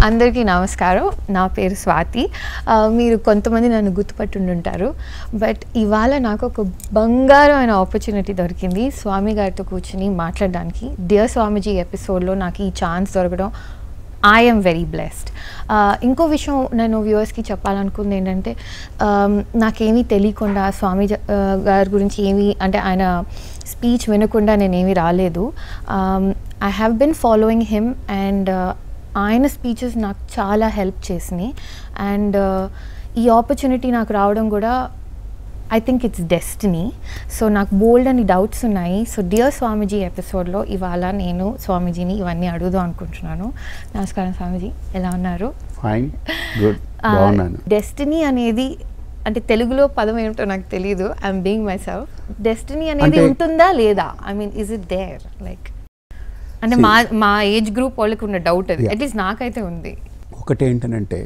అందరికీ నమస్కారం నా పేరు స్వాతి ఆ, మీరు కొంతమంది నన్ను గుర్తుపట్టుండుంటారు బట్ ఇవాళ నాకు ఒక బంగారమైన ఆపర్చునిటీ దొరికింది స్వామి గారితో కూర్చుని మాట్లాడడానికి డియర్ స్వామిజీ ఎపిసోడ్లో నాకు ఈ ఛాన్స్ దొరకడం ఐఎమ్ వెరీ బ్లెస్డ్ ఇంకో విషయం నేను వ్యూవర్స్కి చెప్పాలనుకుంది ఏంటంటే ఆమ్, నాకేమీ తెలియకుండా స్వామి జ- ఆ, గారి గురించి ఏమీ అంటే ఆయన స్పీచ్ వినకుండా నేనేమీ రాలేదు I have been following him and ఆయన స్పీచెస్ నాకు చాలా హెల్ప్ చేసినాయి అండ్ ఈ ఆపర్చునిటీ నాకు రావడం కూడా I think it's destiny so నాకు బోల్డ్ అని డౌట్స్ ఉన్నాయి సో డియర్ స్వామీజీ ఎపిసోడ్లో ఇవాళ నేను స్వామీజీని ఇవన్నీ అడుగుదాం అనుకుంటున్నాను నమస్కారం స్వామీజీ ఎలా ఉన్నారు ఫైన్ గుడ్ బాగున్నాను డెస్టినీ అనేది అంటే తెలుగులో పదం ఏమిటో నాకు తెలియదు I'm being myself destiny అనేది అంటే- ఉంటుందా లేదా I mean is it there like అంటే See- మా మా ఏజ్ గ్రూప్ వాళ్ళకి ఉన్న డౌట్ అది Yeah. అట్లీస్ట్ నాకైతే ఉంది ఒకటి ఏంటనంటే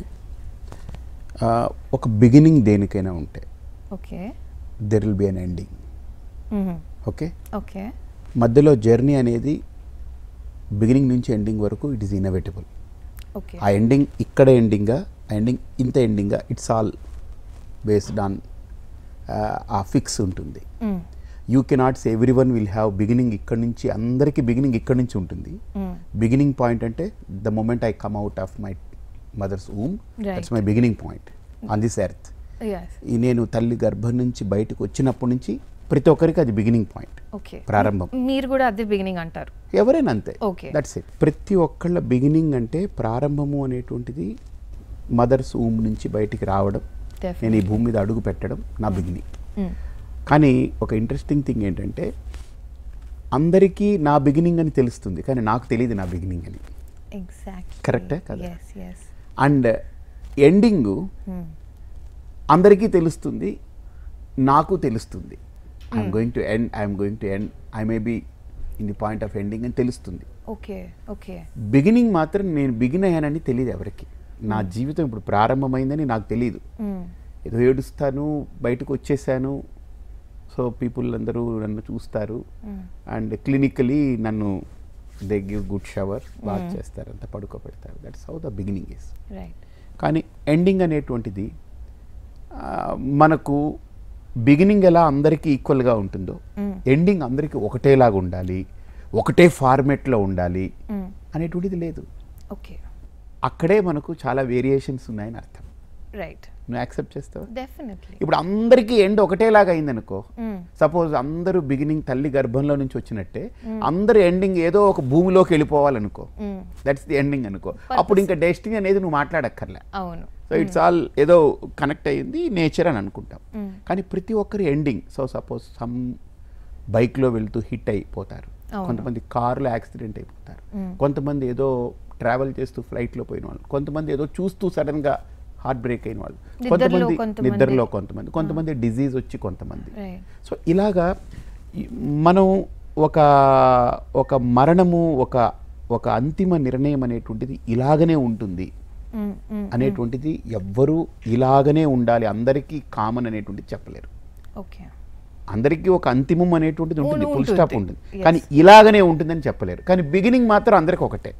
ఆ, ఒక బిగినింగ్ దేనికైనా ఉంటే okay there will be an ending okay okay మధ్యలో జర్నీ అనేది బిగినింగ్ నుంచి ఎండింగ్ వరకు ఇట్ ఈస్ ఇన్నోవేటబుల్ ఓకే ఆ ఎండింగ్ ఇక్కడ ఎండింగా ఆ ఎండింగ్ ఇంత ఎండింగా ఇట్స్ ఆల్ బేస్డ్ ఆన్ ఆ ఫిక్స్ ఉంటుంది you cannot say everyone will have beginning ఇక్కడ నుంచి అందరికీ బిగినింగ్ ఇక్కడ నుంచి ఉంటుంది బిగినింగ్ పాయింట్ అంటే the moment I come out of my mother's um that's my beginning point on this earth is ఈ నేను తల్లి గర్భం నుంచి బయటకు వచ్చినప్పటి నుంచి ప్రతి ఒక్కరికి అది బిగినింగ్ పాయింట్ ఓకే ప్రారంభం మీరు కూడా అదే బిగినింగ్ అంటారు ఎవరైనా అంతే Okay. దట్స్ ఇట్ ప్రతి ఒక్కళ్ళ బిగినింగ్ అంటే ప్రారంభము అనేటువంటిది మదర్స్ ఊమ్ నుంచి బయటికి రావడం Definitely. నేను ఈ భూమి మీద అడుగు పెట్టడం నా బిగినింగ్ కానీ ఒక ఇంట్రెస్టింగ్ థింగ్ ఏంటంటే అందరికీ నా బిగినింగ్ అని తెలుస్తుంది కానీ నాకు తెలియదు నా బిగినింగ్ అని ఎగ్జాక్ట్ Correct ఏ కదా? ఎస్ ఎస్ అండ్ ఎండింగ్ అందరికీ తెలుస్తుంది నాకు తెలుస్తుంది I'm going to end I'm going to end I may be in the point of ending అని తెలుస్తుంది ఓకే ఓకే బిగినింగ్ మాత్రం నేను బిగిన్ అయ్యానని తెలియదు ఎవరికి నా జీవితం ఇప్పుడు ప్రారంభమైందని నాకు తెలియదు ఏదో ఏడుస్తాను బయటకు వచ్చేసాను సో పీపుల్ అందరూ నన్ను చూస్తారు అండ్ క్లినికలీ నన్ను దే గివ్ గుడ్ షవర్ బాగా చేస్తారు అంతా పడుకోబెడతారు that's how the beginning is right కానీ ఎండింగ్ అనేటువంటిది ఆ, మనకు బిగినింగ్ ఎలా అందరికీ ఈక్వల్గా ఉంటుందో ఎండింగ్ అందరికీ ఒకటేలాగా ఉండాలి ఒకటే ఫార్మేట్లో ఉండాలి అనేటువంటిది లేదు ఓకే అక్కడే మనకు చాలా వేరియేషన్స్ ఉన్నాయని అర్థం రైట్ నువ్వు యాక్సెప్ట్ చేస్తావా డెఫినెట్లీ ఇప్పుడు అందరికీ ఎండ్ ఒకటేలాగా అయిందనుకో సపోజ్ అందరూ బిగినింగ్ తల్లి గర్భంలో నుంచి వచ్చినట్టే అందరు ఎండింగ్ ఏదో ఒక భూమిలోకి వెళ్ళిపోవాలనుకో దట్స్ ది ఎండింగ్ అనుకో అప్పుడు ఇంకా డెస్టినీ అనేది నువ్వు మాట్లాడక్కర్లే అవును సో ఇట్స్ ఆల్ ఏదో కనెక్ట్ అయ్యింది నేచర్ అని అనుకుంటాం కానీ ప్రతి ఒక్కరి ఎండింగ్ సో సపోజ్ సమ్ బైక్లో వెళ్తూ హిట్ అయిపోతారు అవును. కొంతమంది కారులో యాక్సిడెంట్ అయిపోతారు కొంతమంది ఏదో ట్రావెల్ చేస్తూ ఫ్లైట్లో పోయిన వాళ్ళు కొంతమంది ఏదో చూస్తూ సడన్గా హార్ట్ బ్రేక్ అయిన వాళ్ళు నిద్రలో కొంతమంది కొంతమంది. నిద్రలో కొంతమంది కొంతమంది డిజీజ్ వచ్చి కొంతమంది రైట్ సో ఇలాగా ఈ- మనం ఒక ఒక మరణము ఒక ఒక అంతిమ నిర్ణయం అనేటువంటిది ఇలాగనే ఉంటుంది అనేటువంటిది ఎవ్వరూ ఇలాగనే ఉండాలి అందరికీ కామన్ అనేటువంటిది చెప్పలేరు ఓకే అందరికీ ఒక అంతిమం అనేటువంటిది ఉంటుంది ఉం- ఫుల్ స్టాప్ ఉంటుంది. ఉంటుంది Yes. కానీ ఇలాగనే ఉంటుందని చెప్పలేరు కానీ బిగినింగ్ మాత్రం అందరికి ఒకటే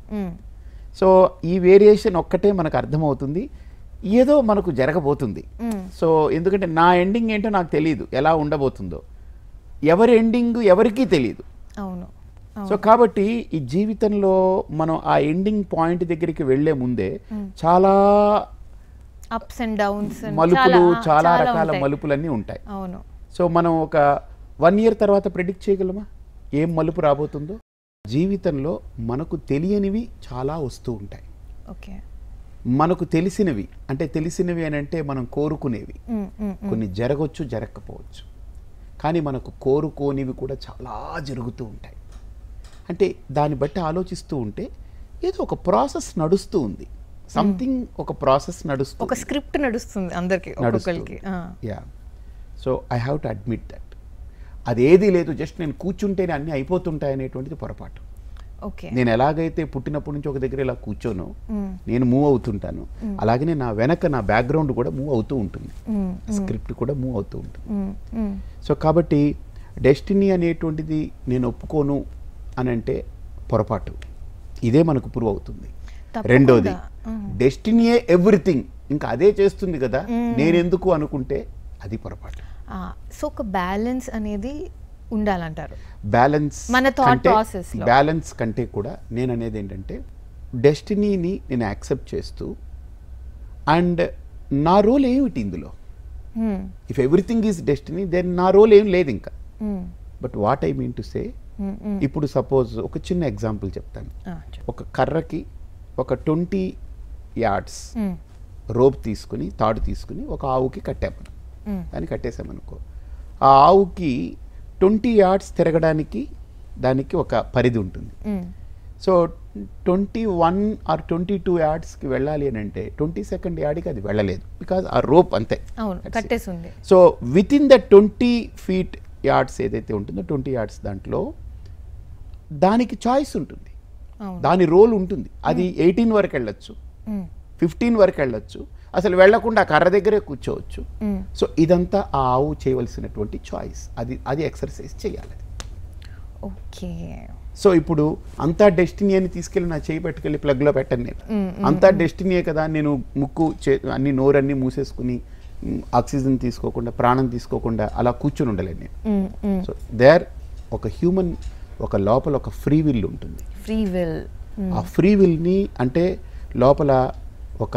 సో ఈ వేరియేషన్ ఒక్కటే మనకు అర్థమవుతుంది ఏదో మనకు జరగబోతుంది సో ఎందుకంటే నా ఎండింగ్ ఏంటో నాకు తెలియదు ఎలా ఉండబోతుందో ఎవరి ఎండింగ్ ఎవరికీ తెలియదు అవును సో కాబట్టి ఈ జీవితంలో మనం ఆ ఎండింగ్ పాయింట్ దగ్గరికి వెళ్లే ముందే చాలా అప్స్ అండ్ డౌన్స్ మలుపులు చాలా రకాల మలుపులన్నీ ఉంటాయి అవును సో మనం ఒక వన్ ఇయర్ తర్వాత ప్రిడిక్ట్ చేయగలమా ఏం మలుపు రాబోతుందో జీవితంలో మనకు తెలియనివి చాలా వస్తూ ఉంటాయి ఓకే మనకు తెలిసినవి అంటే తెలిసినవి అని అంటే మనం కోరుకునేవి కొన్ని జరగవచ్చు జరగకపోవచ్చు కానీ మనకు కోరుకోనివి కూడా చాలా జరుగుతూ ఉంటాయి అంటే దాన్ని బట్టి ఆలోచిస్తూ ఉంటే ఏదో ఒక ప్రాసెస్ నడుస్తూ ఉంది సంథింగ్ ఒక ప్రాసెస్ నడుస్తూ ఒక స్క్రిప్ట్ నడుస్తుంది అందరికి ఒక్కొక్కరికి ఆ. Yeah so I have to admit that అదేది లేదు జస్ట్ నేను కూర్చుంటేనే అన్నీ అయిపోతుంటాయి అనేటువంటిది పొరపాటు ఓకే నేను ఎలాగైతే పుట్టినప్పటి నుంచి ఒక దగ్గర ఇలా కూర్చోనో మ్మ్. నేను మూవ్ అవుతుంటాను అలాగనే నా వెనక నా బ్యాక్గ్రౌండ్ కూడా మూవ్ అవుతూ ఉంటుంది మ్మ్. స్క్రిప్ట్ కూడా మూవ్ అవుతూ ఉంటుంది మ్మ్. మ్మ్. సో కాబట్టి డెస్టినీ అనేటువంటిది నేను ఒప్పుకోను అని అంటే పొరపాటు ఇదే మనకు ప్రూవ్ అవుతుంది తప్పకుండా. రెండోది మ్మ్. డెస్టినీయే ఎవ్రీథింగ్ ఇంకా అదే చేస్తుంది కదా నేనెందుకు అనుకుంటే అది పొరపాటు సో ఒక బ్యాలెన్స్ అనేది ఉండాలంటారు బ్యాలెన్స్ మన thought process లో. బ్యాలెన్స్ కంటే కూడా నేను అనేది ఏంటంటే డెస్టినీని నేను యాక్సెప్ట్ చేస్తూ అండ్ నా రోల్ ఏమిటి ఇందులో hmm. If everything is destiny then నా రోల్ ఏం లేదు ఇంకా hmm. But what I mean to say hmm. Hmm. ఇప్పుడు సపోజ్ ఒక చిన్న ఎగ్జాంపుల్ చెప్తాను ఆ, చెప్పు. ఒక కర్రకి ఒక ట్వంటీ యార్డ్స్ మ్మ్. రోప్ తీసుకుని తాడు తీసుకుని ఒక ఆవుకి కట్టాము మ్మ్. దాన్ని కట్టేసామనుకో ఆ ఆవుకి ట్వంటీ యార్డ్స్ తిరగడానికి దానికి ఒక పరిధి ఉంటుంది hmm. So twenty one or twenty two యార్డ్స్కి వెళ్ళాలి అని అంటే ట్వంటీ సెకండ్ యార్డ్కి అది వెళ్ళలేదు బికాజ్ ఆ రోప్ అంతే అవును That's it. కట్టేసి ఉంది so within the twenty feet yards ఏదైతే ఉంటుందో ట్వంటీ యార్డ్స్ దాంట్లో దానికి చాయిస్ ఉంటుంది అవును దాని రోల్ ఉంటుంది అది ఎయిటీన్ వరకు వెళ్ళొచ్చు మ్మ్. ఫిఫ్టీన్ వరకు వెళ్ళొచ్చు అసలు వెళ్లకుండా ఆ కర్ర దగ్గరే కూర్చోవచ్చు మ్మ్. సో ఇదంతా ఆ ఆవు చేయవలసినటువంటి చాయిస్ అది అది ఎక్సర్సైజ్ చేయాలి ఓకే సో ఇప్పుడు అంతా డెస్టినీ అని తీసుకెళ్ళి నా చేయి పెట్టుకెళ్ళి ప్లగ్లో పెట్టను నేను అంతా డెస్టినీయే కదా నేను ముక్కు చే అన్ని నోరన్నీ మూసేసుకుని మ్, ఆక్సిజన్ తీసుకోకుండా ప్రాణం తీసుకోకుండా అలా కూర్చొని ఉండలేను నేను మ్మ్. మ్మ్. సో దేర్ ఒక హ్యూమన్ ఒక లోపల ఒక ఫ్రీ విల్ ఉంటుంది ఫ్రీ విల్ ఆ ఫ్రీ విల్ని అంటే లోపల ఒక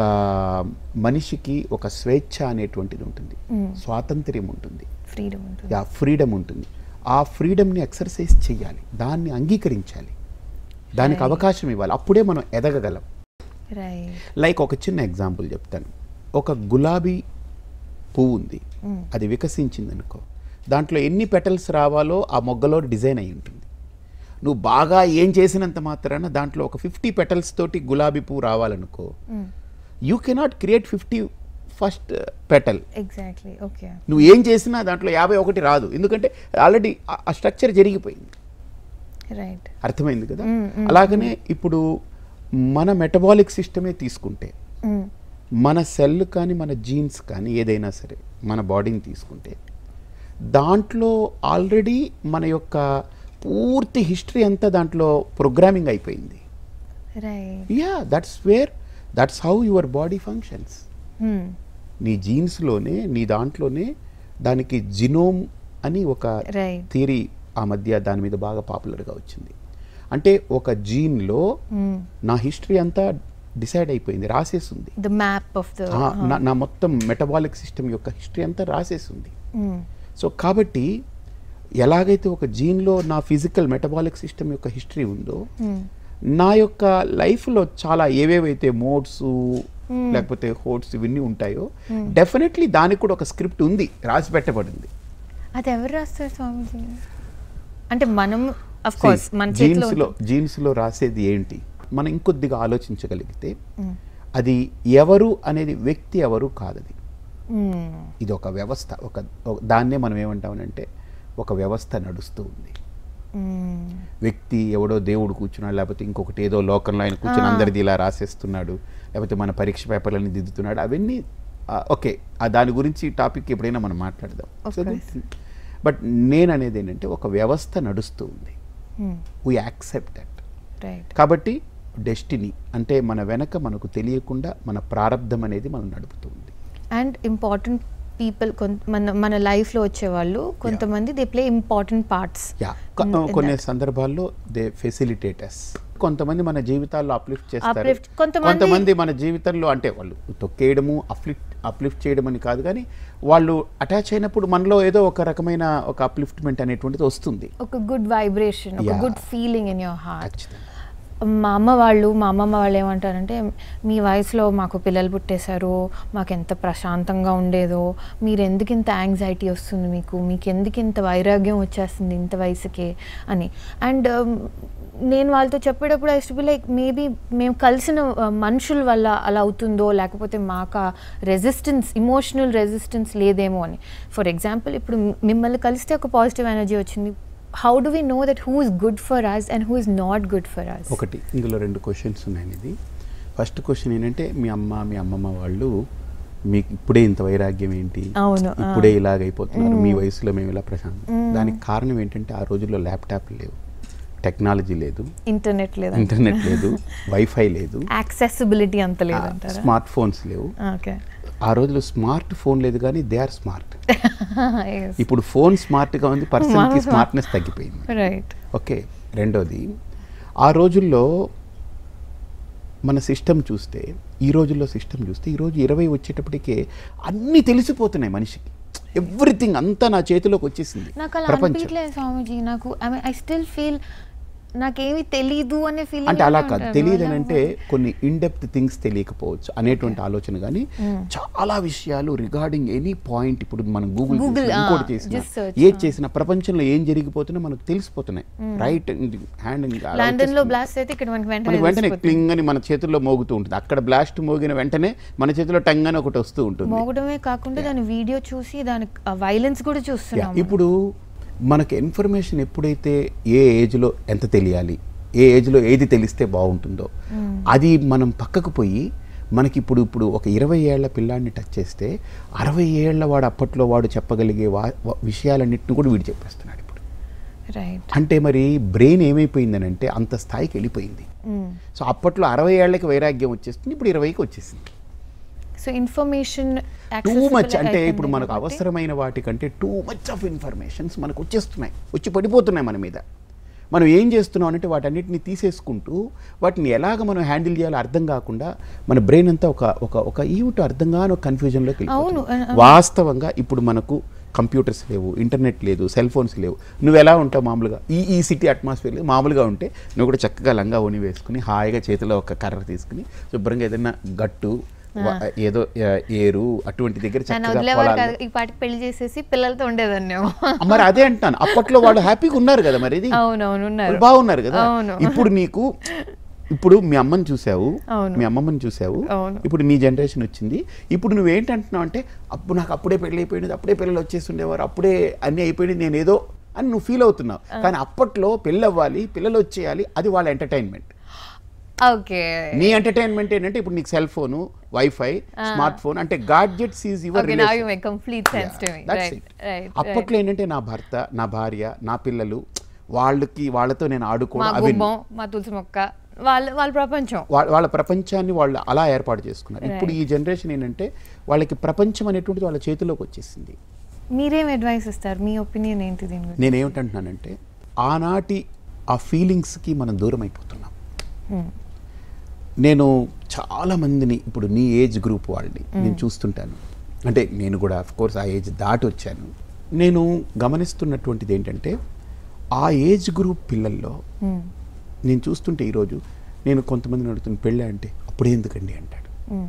మనిషికి ఒక స్వేచ్ఛ అనేటువంటిది ఉంటుంది స్వాతంత్ర్యం ఉంటుంది ఫ్రీడమ్ ఉంటుంది ఆ ఫ్రీడమ్ ఉంటుంది ఆ ఫ్రీడమ్ని ఎక్సర్సైజ్ చేయాలి దాన్ని అంగీకరించాలి దానికి Right. అవకాశం ఇవ్వాలి అప్పుడే మనం ఎదగగలం రైట్ లైక్ ఒక చిన్న ఎగ్జాంపుల్ చెప్తాను ఒక గులాబీ పువ్వు ఉంది అది వికసించింది అనుకో దాంట్లో ఎన్ని పెటల్స్ రావాలో ఆ మొగ్గలో డిజైన్ అయి ఉంటుంది నువ్వు బాగా ఏం చేసినంత మాత్రాన దాంట్లో ఒక ఫిఫ్టీ పెటల్స్ తోటి గులాబీ పువ్వు రావాలనుకో you cannot create fifty first petal exactly okay నువ్వు ఏం చేసినా దాంట్లో యాభై ఒకటి రాదు ఎందుకంటే ఆల్రెడీ ఆ స్ట్రక్చర్ జరిగిపోయింది రైట్ అర్థమైంది కదా Mm, mm, అలాగనే ఇప్పుడు మన మెటబాలిక్ సిస్టమే తీసుకుంటే మన సెల్ కానీ మన జీన్స్ కానీ ఏదైనా సరే మన బాడీని తీసుకుంటే దాంట్లో ఆల్రెడీ మన యొక్క పూర్తి హిస్టరీ అంతా దాంట్లో ప్రోగ్రామింగ్ అయిపోయింది right yeah that's where that's how your body functions నీ జీన్స్లోనే నీ దాంట్లోనే దానికి జినోమ్ అని ఒక రైట్ థియరీ ఆ మధ్య దాని మీద బాగా పాపులర్గా వచ్చింది అంటే ఒక జీన్లో నా హిస్టరీ అంతా డిసైడ్ అయిపోయింది రాసేసింది the map of the ah, నా- నా మొత్తం మెటబాలిక్ సిస్టమ్ యొక్క హిస్టరీ అంతా రాసేసింది సో కాబట్టి ఎలాగైతే ఒక జీన్లో నా ఫిజికల్ మెటబాలిక్ సిస్టమ్ యొక్క హిస్టరీ ఉందో నా యొక్క లైఫ్లో చాలా ఏవేవైతే మోడ్స్ లేకపోతే హోట్స్ ఇవన్నీ ఉంటాయో డెఫినెట్లీ దానికి కూడా ఒక స్క్రిప్ట్ ఉంది రాసి పెట్టబడింది అది ఎవరు రాస్తారు స్వామీజీ అంటే మనం అఫ్ కోర్స్ మన చేతిలో జీన్స్లో జీన్స్లో రాసేది ఏంటి మనం ఇంకొద్దిగా ఆలోచించగలిగితే అది ఎవరు అనేది వ్యక్తి ఎవరు కాదది మ్మ్. ఇది ఒక వ్యవస్థ ఒక ఒక- దాన్నే మనం ఏమంటామనంటే ఒక వ్యవస్థ నడుస్తూ ఉంది మ్మ్. వ్యక్తి ఎవడో దేవుడు కూర్చున్నాడు లేకపోతే ఇంకొకటి ఏదో లోకంలో ఆయన కూర్చొని ఆ. అందరిది ఇలా రాసేస్తున్నాడు లేకపోతే మన పరీక్ష పేపర్లని దిద్దుతున్నాడు అవన్నీ ఆ, ఓకే ఆ దాని గురించి టాపిక్ ఎప్పుడైనా మనం మాట్లాడదాం Of course. బట్ నేను అనేది ఏంటంటే ఒక వ్యవస్థ నడుస్తూ ఉంది hmm. We accept that right కాబట్టి డెస్టినీ అంటే మన వెనక మనకు తెలియకుండా మన ప్రారంధం అనేది మనం నడుపుతూ ఉంది అండ్ ఇంపార్టెంట్ పీపుల్ మన మన లైఫ్లో వచ్చేవాళ్ళు కొంతమంది they play important parts yeah కొన్ని సందర్భాల్లో దే ఫెసిలిటేటర్స్ కొంతమంది మన జీవితాల్లో అప్లిఫ్ట్ చేస్తారు Uplift. కొంతమంది- కొంతమంది మన జీవితంలో అంటే వాళ్ళు తొక్కేయడము అప్లిఫ్ట్ అప్లిఫ్ట్ చేయడం అని కాదు కానీ వాళ్ళు అటాచ్ అయినప్పుడు మనలో ఏదో ఒక రకమైన ఒక అప్లిఫ్ట్మెంట్ అనేటువంటిది వస్తుంది ఒక గుడ్ వైబ్రేషన్ ఒక Yeah. Good feeling in your heart ఖచ్చితంగా మా అమ్మ వాళ్ళు మా అమ్మమ్మ వాళ్ళు ఏమంటారంటే మీ వయసులో మాకు పిల్లలు పుట్టేశారు మాకు ఎంత ప్రశాంతంగా ఉండేదో మీరు ఎందుకు ఇంత యాంగ్జైటీ వస్తుంది మీకు మీకు ఎందుకు ఇంత వైరాగ్యం వచ్చేస్తుంది ఇంత వయసుకే అని అండ్ నేను వాళ్ళతో చెప్పేటప్పుడు ఐ బి లైక్ మేబీ మేము కలిసిన uh, మనుషుల వల్ల అలా అవుతుందో లేకపోతే మాకు రెసిస్టెన్స్ ఇమోషనల్ రెసిస్టెన్స్ లేదేమో అని ఫర్ ఎగ్జాంపుల్ ఇప్పుడు మిమ్మల్ని కలిస్తే ఒక పాజిటివ్ ఎనర్జీ వచ్చింది how do we know that who is good for us and who is not good for us ఒకటి ఇందులో రెండు క్వశ్చన్స్ ఉన్నాయి ఇది ఫస్ట్ క్వశ్చన్ ఏంటంటే మీ అమ్మ మీ అమ్మమ్మ వాళ్ళు మీకు ఇప్పుడే ఇంత వైరాగ్యం ఏంటి అవును, ఆ. ఇప్పుడే ఇలాగైపోతున్నారు మీ వయసులో మేము ఇలా ప్రశాంతం దానికి కారణం ఏంటంటే ఆ రోజుల్లో ల్యాప్టాప్ లేవు టెక్నాలజీ లేదు ఇంటర్నెట్ లేదా ఇంటర్నెట్ లేదు వైఫై లేదు యాక్సెసిబిలిటీ అంత లేదంటారా స్మార్ట్ ఫోన్స్ లేవు ఓకే ఆ రోజుల్లో స్మార్ట్ ఫోన్ లేదు కానీ దే ఆర్ స్మార్ట్ ఇప్పుడు ఫోన్ స్మార్ట్గా ఉంది పర్సన్కి మన స్మార్ట్నెస్ తగ్గిపోయింది రైట్ ఓకే రెండోది ఆ రోజుల్లో మన సిస్టమ్ చూస్తే ఈ రోజుల్లో సిస్టమ్ చూస్తే ఈరోజు ఇరవై వచ్చేటప్పటికే అన్నీ తెలిసిపోతున్నాయి మనిషికి ఎవ్రీథింగ్ అంతా నా చేతిలోకి వచ్చేసింది నాకు అలా ప్రపంచం అనిపించలేదు స్వామీజీ నాకు I mean I still feel నాకేమి తెలీదు అనే ఫీలింగ్ అంటే అలా కాదు తెలియదు అని అంటే కొన్ని ఇన్డెప్త్ థింగ్స్ తెలియకపోవచ్చు అనేటువంటి ఆలోచన కానీ చాలా విషయాలు రిగార్డింగ్ ఎనీ పాయింట్ ఇప్పుడు మనం గూగుల్ Google, ఇంకోటి ah, చేసిన just search, ఏది చేసిన ప్రపంచంలో ఏం జరిగిపోతున్నా మనకు తెలిసిపోతున్నాయి రైట్ హ్యాండ్ లండన్ లో బ్లాస్ట్ అయితే ఇక్కడ మనకి వెంటనే మనకి వెంటనే తెలిసిపోతుంది. క్లింగ్ అని మన చేతుల్లో మోగుతూ ఉంటుంది అక్కడ బ్లాస్ట్ మోగిన వెంటనే మన చేతిలో టంగ్ అని ఒకటి వస్తూ ఉంటుంది మోగడమే కాకుండా దాని వీడియో చూసి దాని వైలెన్స్ కూడా Yeah, చూస్తున్నాం ఇప్పుడు మనకి ఇన్ఫర్మేషన్ ఎప్పుడైతే ఏ ఏజ్లో ఎంత తెలియాలి ఏ ఏజ్లో ఏది తెలిస్తే బాగుంటుందో అది మనం పక్కకు పోయి మనకి ఇప్పుడు ఇప్పుడు ఒక ఇరవై ఏళ్ల పిల్లాడిని టచ్ చేస్తే అరవై ఏళ్ల వాడు అప్పట్లో వాడు చెప్పగలిగే వా వా- విషయాలన్నింటిని కూడా వీడు చెప్పేస్తున్నాడు ఇప్పుడు రైట్ అంటే మరి బ్రెయిన్ ఏమైపోయిందని అంటే అంత స్థాయికి వెళ్ళిపోయింది సో అప్పట్లో అరవై ఏళ్ళకి వైరాగ్యం వచ్చేస్తుంది ఇప్పుడు ఇరవైకి వచ్చేసింది సో ఇన్ఫర్మేషన్ టూ మచ్ అంటే ఇప్పుడు మనకు అవసరమైన వాటికంటే టూ మచ్ ఆఫ్ ఇన్ఫర్మేషన్స్ మనకు వచ్చేస్తున్నాయి వచ్చి పడిపోతున్నాయి మన మీద మనం ఏం చేస్తున్నాం అంటే వాటన్నిటిని తీసేసుకుంటూ వాటిని ఎలాగ మనం హ్యాండిల్ చేయాలో అర్థం కాకుండా మన బ్రెయిన్ అంతా ఒక ఒక ఒక ఈవిట అర్థం కాని ఒక కన్ఫ్యూజన్లోకి అవును, వెళ్ళిపోతుంది. వాస్తవంగా ఇప్పుడు మనకు కంప్యూటర్స్ లేవు ఇంటర్నెట్ లేదు సెల్ ఫోన్స్ లేవు నువ్వు ఎలా ఉంటావు మామూలుగా ఈ ఈ సిటీ అట్మాస్ఫియర్ మామూలుగా ఉంటే నువ్వు కూడా చక్కగా లంగా ఉని వేసుకుని హాయిగా చేతిలో ఒక కర్ర తీసుకుని శుభ్రంగా ఏదైనా గట్టు వ- ఏదో ఆ, ఏరు అటువంటి దగ్గర నన్ను చక్కగా వదిలేవారు పొలాలు కాదు ఈ పాటికి పెళ్లి చేసేసి పిల్లలతో ఉండేదాన్ని మరి అదే అంటాను అప్పట్లో వాళ్ళు హ్యాపీగా ఉన్నారు కదా మరి ఇది అవునవును ఉన్నారు వాళ్ళు బాగున్నారు కదా అవును. ఇప్పుడు నీకు ఇప్పుడు మీ అమ్మని చూసావు అవును. మీ అమ్మమ్మని చూసావు అవును. ఇప్పుడు నీ జనరేషన్ వచ్చింది ఇప్పుడు నువ్వేంటంటున్నావు అంటే అప్పుడు నాకు అప్పుడే పెళ్ళి అయిపోయింది అప్పుడే పిల్లలు వచ్చేస్తుండేవారు అప్పుడే అన్నీ అయిపోయింది నేను ఏదో అని నువ్వు ఫీల్ అవుతున్నావు కానీ అప్పట్లో పెళ్ళి అవ్వాలి పిల్లలు వచ్చేయాలి అది వాళ్ళ ఎంటర్టైన్మెంట్ ఓకే నీ ఎంటర్టైన్మెంట్ ఏంటంటే ఇప్పుడు నీకు cell phone wifi smart phone అంటే gadgets is your okay now you make complete sense to me That's right it. Right అప్పట్లో ఏంటంటే నా భర్త నా భార్య నా పిల్లలు వాళ్ళకి వాళ్ళతో నేను మా ఆడుకోవడం అవి గుమ్మం మా తులసి మొక్క వాళ్ళ వాళ్ళ ప్రపంచం వా- వాళ్ళ ప్రపంచాన్ని వాళ్ళు అలా ఏర్పాటు చేసుకున్నారు ఇప్పుడు ఈ జనరేషన్ ఏంటంటే వాళ్ళకి ప్రపంచం అనేటువంటిది వాళ్ళ చేతిలోకి వచ్చేసింది మీరేం అడ్వైస్ ఇస్తారు మీ ఒపీనియన్ ఏంటి దీని గురించి నేనేమిటంటున్నానంటే ఆనాటి ఆ ఫీలింగ్స్కి మనం దూరం అయిపోతున్నాం నేను చాలా మందిని ఇప్పుడు నీ ఏజ్ గ్రూప్ వాళ్ళని నేను చూస్తుంటాను అంటే నేను కూడా అఫ్ కోర్స్ ఆ ఏజ్ దాటి వచ్చాను నేను గమనిస్తున్నటువంటిది ఏంటంటే ఆ ఏజ్ గ్రూప్ పిల్లల్లో నేను చూస్తుంటే ఈరోజు నేను కొంతమందిని అడుగుతున్న పెళ్ళి అంటే అప్పుడే ఎందుకండి అంటాడు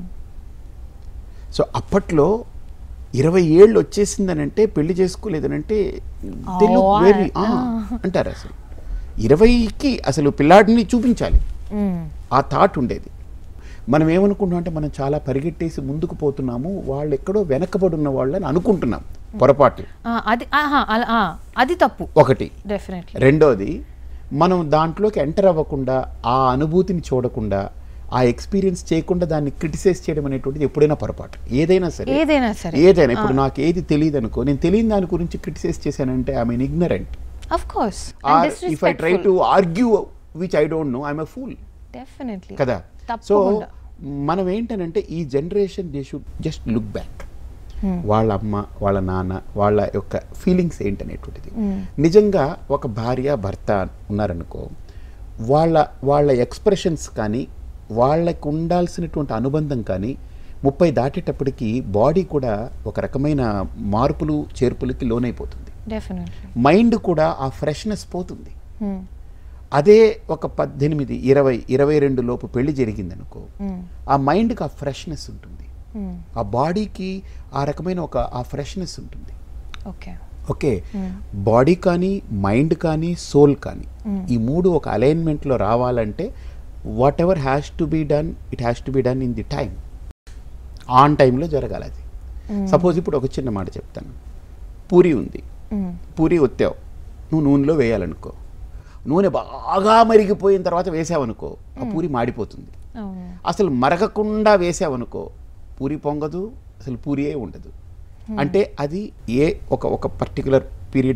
సో అప్పట్లో ఇరవై ఏళ్ళు వచ్చేసిందనంటే పెళ్లి చేసుకోలేదనంటే they look Oh, very- ఆ, అంటారు అసలు ఇరవైకి అసలు పిల్లాడిని చూపించాలి ఆ థాట్ ఉండేది మనం ఏమనుకుంటున్నాం అంటే మనం చాలా పరిగెట్టేసి ముందుకు పోతున్నాము వాళ్ళు ఎక్కడో వెనకబడి ఉన్న వాళ్ళని అనుకుంటున్నాం పొరపాటు అది ఆహా, అలా, ఆ, అది తప్పు ఒకటి డెఫినెట్లీ రెండోది మనం దాంట్లోకి ఎంటర్ అవ్వకుండా ఆ అనుభూతిని చూడకుండా ఆ ఎక్స్పీరియన్స్ చేయకుండా దాన్ని క్రిటిసైజ్ చేయడం అనేటువంటిది ఎప్పుడైనా పొరపాటు ఏదైనా సరే ఏదైనా సరే ఏదైనా ఇప్పుడు నాకు ఏది తెలియదు అనుకో నేను తెలియని దాని గురించి క్రిటిసైజ్ చేశానంటే I mean ignorant of course or if I try to argue which I don't know I'm a fool definitely కదా సో తప్పకుండా. మనం ఏంటనంటే ఈ generation they should just look back వాళ్ళ అమ్మ వాళ్ళ నాన్న వాళ్ళ యొక్క ఫీలింగ్స్ ఏంటనేటువంటిది నిజంగా ఒక భార్య భర్త ఉన్నారనుకో వాళ్ళ వాళ్ళ ఎక్స్ప్రెషన్స్ కానీ వాళ్ళకు ఉండాల్సినటువంటి అనుబంధం కానీ ముప్పై దాటేటప్పటికి బాడీ కూడా ఒక రకమైన మార్పులు చేర్పులకి లోనైపోతుంది డెఫినెట్లీ మైండ్ కూడా ఆ ఫ్రెష్నెస్ పోతుంది అదే ఒక పద్దెనిమిది ఇరవై ఇరవై రెండు లోపు పెళ్లి జరిగిందనుకో ఆ మైండ్కి ఆ ఫ్రెష్నెస్ ఉంటుంది ఆ బాడీకి ఆ రకమైన ఒక ఆ ఫ్రెష్నెస్ ఉంటుంది ఓకే ఓకే బాడీ కానీ మైండ్ కానీ సోల్ కానీ ఈ మూడు ఒక అలైన్మెంట్లో రావాలంటే whatever has to be done it has to be done in the time on టైంలో జరగాలి అది సపోజ్ ఇప్పుడు ఒక చిన్న మాట చెప్తాను పూరి ఉంది పూరి ఒత్తావు నువ్వు నూనెలో వేయాలనుకో నూనె బాగా మరిగిపోయిన తర్వాత వేసావనుకో ఆ పూరి మాడిపోతుంది అవును అసలు మరగకుండా వేసావనుకో పూరి పొంగదు అసలు పూరియే ఉండదు అంటే అది ఏ ఒక ఒక పర్టికులర్ పీరియడ్ ఆఫ్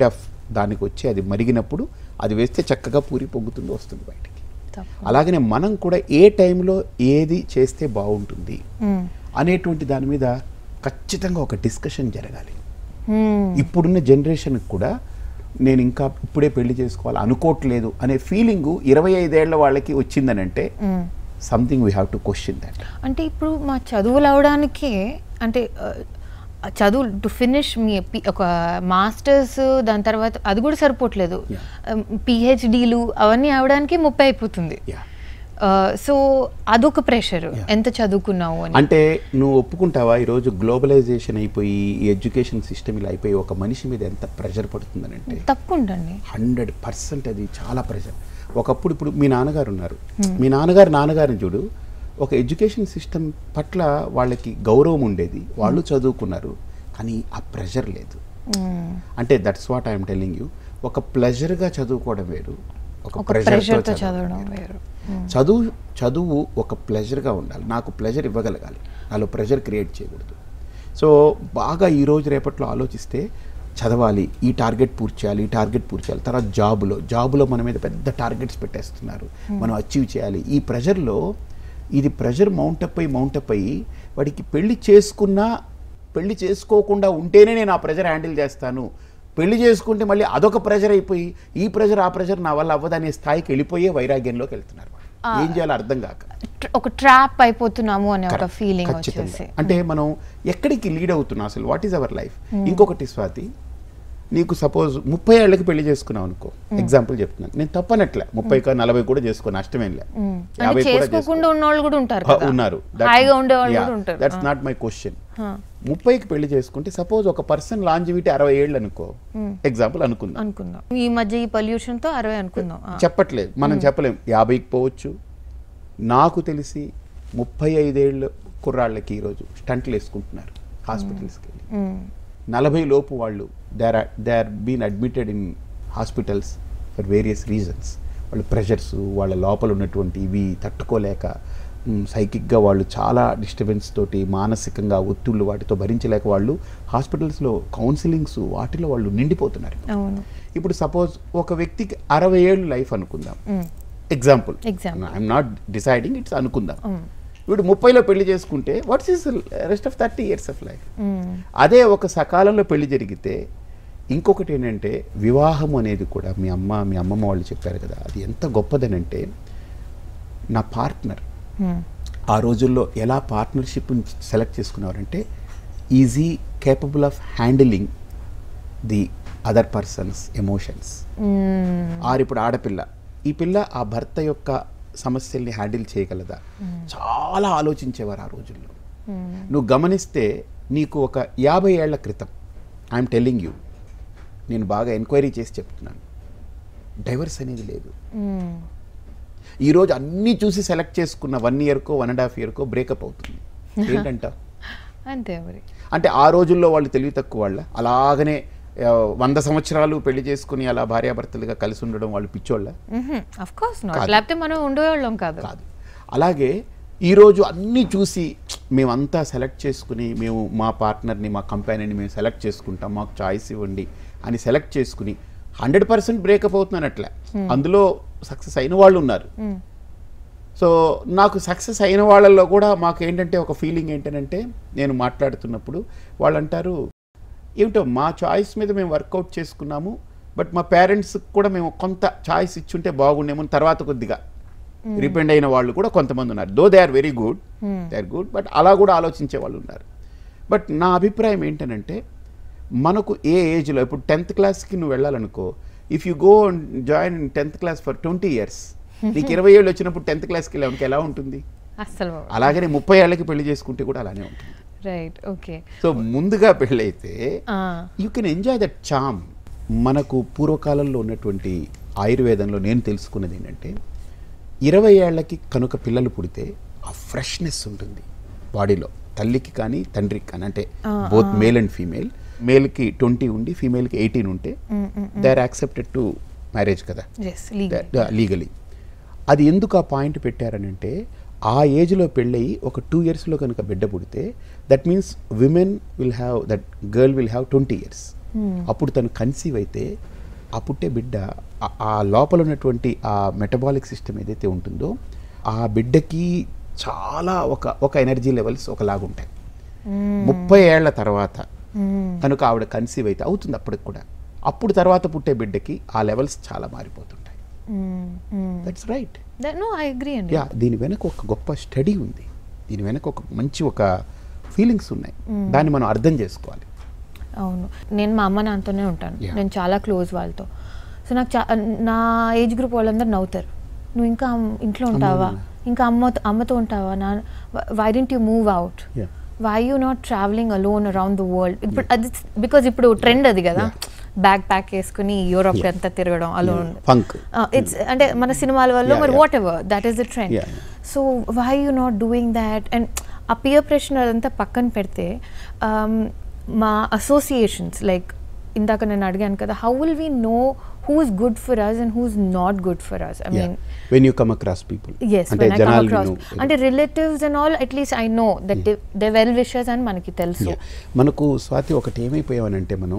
దానికి వచ్చి అది మరిగినప్పుడు అది వేస్తే చక్కగా పూరి పొంగుతుంది వస్తుంది బయటికి తప్ప అలాగనే మనం కూడా ఏ టైంలో ఏది చేస్తే బాగుంటుంది మ్మ్. అనేటువంటి దాని మీద ఖచ్చితంగా ఒక డిస్కషన్ జరగాలి మ్మ్. ఇప్పుడున్న జనరేషన్కి కూడా నేను ఇంకా ఇప్పుడే పెళ్లి చేసుకోవాలి అనుకోవట్లేదు అనే ఫీలింగు ఇరవై ఐదేళ్ల వాళ్ళకి వచ్చిందనంటే hmm. Something we have to question that అంటే ఇప్పుడు మా చదువులు అవడానికే అంటే ఆ, చదువు టు ఫినిష్ మీ పి- ఒక మాస్టర్స్ దాని తర్వాత అది కూడా సరిపోవట్లేదు Yeah. పిహెచ్డీలు అవన్నీ అవడానికి ముప్పై అయిపోతుంది యా సో అదొక ప్రెషర్ ఎంత చదువుకున్నావు అని అంటే నువ్వు ఒప్పుకుంటావా ఈరోజు గ్లోబలైజేషన్ అయిపోయి ఈ ఎడ్యుకేషన్ సిస్టమ్ ఇలా అయిపోయి ఒక మనిషి మీద ఎంత ప్రెషర్ పడుతుందనంటే తప్పకుండా హండ్రెడ్ పర్సెంట్ అది చాలా ప్రెషర్ ఒకప్పుడు ఇప్పుడు మీ నాన్నగారు ఉన్నారు మీ నాన్నగారు నాన్నగారిని చూడు ఒక ఎడ్యుకేషన్ సిస్టమ్ పట్ల వాళ్ళకి గౌరవం ఉండేది వాళ్ళు చదువుకున్నారు కానీ ఆ ప్రెషర్ లేదు అంటే that's what I'm telling you ఒక ప్లెజర్గా చదువుకోవడం వేరు ఒక ఒక ప్రెషర్తో ప్రెషర్తో చదవడం చదవడం వేరు చదువు చదువు ఒక ప్లెజర్గా ఉండాలి నాకు ప్లెజర్ ఇవ్వగలగాలి నాలో ప్రెషర్ క్రియేట్ చేయకూడదు సో బాగా ఈ రోజు రేపట్లో ఆలోచిస్తే చదవాలి ఈ టార్గెట్ పూర్తి చేయాలి ఈ టార్గెట్ పూర్తి చేయాలి తర్వాత జాబులో జాబులో మన మీద పెద్ద టార్గెట్స్ పెట్టేస్తున్నారు మనం అచీవ్ చేయాలి ఈ ప్రెషర్లో ఇది ప్రెషర్ మౌంటప్ అయ్యి మౌంటప్ అయ్యి వాడికి పెళ్లి చేసుకున్నా పెళ్లి చేసుకోకుండా ఉంటేనే నేను ఆ ప్రెషర్ హ్యాండిల్ చేస్తాను పెళ్లి చేసుకుంటే మళ్ళీ అదొక ప్రెషర్ అయిపోయి ఈ ప్రెషర్ ఆ ప్రెషర్ నా వల్ల అవ్వదనే స్థాయికి వెళ్ళిపోయే వైరాగ్యంలోకి వెళ్తున్నారు వాళ్ళు. ఏం చేయాలో అర్థం కాక Tr- ఒక ట్రాప్ అయిపోతున్నాము అనే ఒక Correct. ఫీలింగ్ ఖచ్చితంగా. వచ్చేసి అంటే మనం ఎక్కడికి లీడ్ అవుతున్నాం అసలు వాట్ ఈస్ అవర్ లైఫ్ ఇంకొకటి స్వాతి నీకు సపోజ్ ముప్పై ఏళ్ళకి పెళ్లి చేసుకున్నావు అనుకో ఎగ్జాంపుల్ చెప్తున్నాను నేను తప్పనట్లే ముప్పై కా నలభై కూడా చేసుకో నష్టమేం లే మ్మ్. అంటే యాభై కూడా చేసుకోకుండా ఉన్న వాళ్ళు కూడా ఉంటారు చేసుకో. కదా ఉన్నారు హాయిగా ఉండే వాళ్ళు కూడా ఉంటారు దట్స్ నాట్ మై క్వశ్చన్ ఆ. ముప్పైకి పెళ్లి చేసుకుంటే సపోజ్ ఒక పర్సన్ లాంజివిటీ అరవై ఏళ్ళు అనుకో ఎగ్జాంపుల్ అనుకుందాం అనుకుందాం ఈ మధ్య ఈ పొల్యూషన్ తో అరవై అనుకుందాం ఆ. చెప్పట్లేదు మనం చెప్పలేం యాభైకి పోవచ్చు నాకు తెలిసి ముప్పై ఐదేళ్ళు కుర్రాళ్ళకి ఈరోజు స్టంట్లు వేసుకుంటున్నారు హాస్పిటల్స్కి వెళ్ళి మ్మ్. నలభై లోపు వాళ్ళు they are they are been admitted in hospitals for various reasons వాళ్ళ ప్రెషర్స్ వాళ్ళ లోపల ఉన్నటువంటి ఇవి తట్టుకోలేక సైకిక్గా వాళ్ళు చాలా డిస్టర్బెన్స్ తోటి మానసికంగా ఒత్తిళ్ళు వాటితో భరించలేక వాళ్ళు హాస్పిటల్స్లో కౌన్సిలింగ్స్ వాటిలో వాళ్ళు నిండిపోతున్నారు అవును ఇప్పుడు సపోజ్ ఒక వ్యక్తికి అరవై ఏళ్ళు లైఫ్ అనుకుందాం hmm. Example Example. I'm not deciding it's అనుకుందాం మ్మ్. వీడు ముప్పైలో పెళ్లి చేసుకుంటే what's is rest of thirty years of life మ్మ్. అదే ఒక సకాలంలో పెళ్లి జరిగితే ఇంకొకటి ఏంటంటే వివాహం అనేది కూడా మీ అమ్మ మీ అమ్మమ్మ వాళ్ళు చెప్పారు కదా అది ఎంత గొప్పదనంటే నా పార్ట్నర్ మ్మ్. ఆ రోజుల్లో ఎలా పార్ట్నర్షిప్ సెలెక్ట్ చేసుకున్నారంటే easy capable of handling the other person's emotions hmm. ఆరు ఇప్పుడు ఆడపిల్ల ఈ పిల్ల ఆ భర్త యొక్క సమస్యల్ని హ్యాండిల్ చేయగలదా చాలా ఆలోచించేవారు ఆ రోజుల్లో మ్మ్. నువ్వు గమనిస్తే నీకు ఒక యాభై ఏళ్ల క్రితం ఐఎమ్ టెల్లింగ్ యూ నేను బాగా ఎంక్వైరీ చేసి చెప్తున్నాను డైవర్స్ అనేది లేదు మ్మ్. ఈరోజు అన్నీ చూసి సెలెక్ట్ చేసుకున్న వన్ ఇయర్కో వన్ అండ్ హాఫ్ ఇయర్కో బ్రేకప్ అవుతుంది ఏంటంట అంతే మరి అంటే ఆ రోజుల్లో వాళ్ళు తెలివి తక్కువ వాళ్ళ అలాగనే ఆ, వంద సంవత్సరాలు పెళ్లి చేసుకుని అలా భార్యాభర్తలుగా కలిసి ఉండడం వాళ్ళు పిచ్చోళ్ళ అఫ్ కోర్స్ నాట్ కాదు. లేకపోతే మనం ఉండేవాళ్ళం కాదు కాదు అలాగే ఈరోజు అన్నీ చూసి మేమంతా సెలెక్ట్ చేసుకుని మేము మా పార్ట్నర్ని మా కంపెనీని మేము సెలెక్ట్ చేసుకుంటాం మాకు చాయిస్ ఇవ్వండి అని సెలెక్ట్ చేసుకుని హండ్రెడ్ పర్సెంట్ బ్రేకప్ అవుతున్నానట్లే అందులో సక్సెస్ అయిన వాళ్ళు ఉన్నారు మ్మ్. సో నాకు సక్సెస్ అయిన వాళ్ళల్లో కూడా మాకు ఏంటంటే ఒక ఫీలింగ్ ఏంటంటే నేను మాట్లాడుతున్నప్పుడు వాళ్ళు అంటారు ఏమిటో మా చాయిస్ మీద మేము వర్కౌట్ చేసుకున్నాము బట్ మా పేరెంట్స్ కూడా మేము కొంత చాయిస్ ఇచ్చుంటే బాగుండేమో అని తర్వాత కొద్దిగా రిపెండ్ అయిన వాళ్ళు కూడా కొంతమంది ఉన్నారు though they are very good they are good but అలా కూడా ఆలోచించే వాళ్ళు ఉన్నారు బట్ నా అభిప్రాయం ఏంటనంటే మనకు ఏ ఏజ్లో ఇప్పుడు టెన్త్ క్లాస్కి నువ్వు వెళ్ళాలనుకో if you go join in tenth class for twenty years నీకు ఇరవై ఏళ్ళు వచ్చినప్పుడు టెన్త్ క్లాస్కి వెళ్ళానికి ఎలా ఉంటుంది అస్సలు అలాగనే ముప్పై ఏళ్ళకి పెళ్లి చేసుకుంటే కూడా అలానే ఉంటుంది రైట్ ఓకే సో ముందుగా పెళ్ళైతే you can enjoy that charm మనకు పూర్వకాలంలో ఉన్నటువంటి ఆయుర్వేదంలో నేను తెలుసుకున్నది ఏంటంటే ఇరవై ఏళ్ళకి కనుక పిల్లలు పుడితే ఆ ఫ్రెష్నెస్ ఉంటుంది బాడీలో తల్లికి కానీ తండ్రికి కానీ అంటే బోత్ మేల్ అండ్ ఫీమేల్ మేల్కి ట్వంటీ ఉండి ఫీమేల్కి ఎయిటీన్ ఉంటే they are accepted to marriage కదా ఎస్ లీగల్ లీగలీ అది ఎందుకు ఆ పాయింట్ పెట్టారనంటే ఆ ఏజ్లో పెళ్ళయి ఒక టూ ఇయర్స్లో కనుక బిడ్డ పుడితే that means women will have that girl will have twenty years అప్పుడు తను కన్సీవ్ అయితే ఆ పుట్టే బిడ్డ ఆ- ఆ లోపల ఉన్నటువంటి ఆ మెటబాలిక్ సిస్టమ్ ఏదైతే ఉంటుందో ఆ బిడ్డకి చాలా ఒక ఒక ఎనర్జీ లెవెల్స్ ఒకలాగుంటాయి ముప్పై ఏళ్ల తర్వాత కనుక ఆవిడ కన్సీవ్ అయితే అవుతుంది అప్పటికి కూడా అప్పుడు తర్వాత పుట్టే బిడ్డకి ఆ లెవెల్స్ చాలా మారిపోతుంటాయి that's right no I agree అండి యా దీని వెనక ఒక గొప్ప స్టడీ ఉంది దీని వెనక ఒక మంచి ఒక ఫీలింగ్స్ ఉన్నాయి దాన్ని మనం అర్థం చేసుకోవాలి అవును నేను మా అమ్మ నాన్నతోనే ఉంటాను Yeah. నేను చాలా క్లోజ్ వాళ్ళతో సో నాకు చా నా ఏజ్ గ్రూప్ వాళ్ళందరూ నవ్వుతారు నువ్వు ఇంకా అమ్- ఇంట్లో ఉంటావా ఇంకా అమ్మతో అమ్మతో ఉంటావా నా why don't you move out Yeah. Why you not travelling alone around the world ఇప్పుడు అది బికాజ్ ఇప్పుడు ట్రెండ్ అది కదా బ్యాగ్ ప్యాక్ వేసుకుని యూరోప్ Yeah. అంతా తిరగడం అలోన్ ఫంక్ ఇట్స్ అంటే మన సినిమాల వల్ల Yeah, మరి yeah. Whatever that is the trend Yeah, yeah. So why you not doing that and ah peer pressure అదంతా పక్కన పెడితే um, మా అసోసియేషన్స్ లైక్ ఇందాక నేను అడిగాను కదా how will we know who's good for us and who's not good for us I mean when you come across people yes అంటే when I come జనాలు అక్రాస్ నిన్ను- అంటే relatives and all at least I know that they well wishes అని మనకి తెలుసు Yeah. మనకు స్వాతి ఒకటి ఏమైపోయామనంటే మనం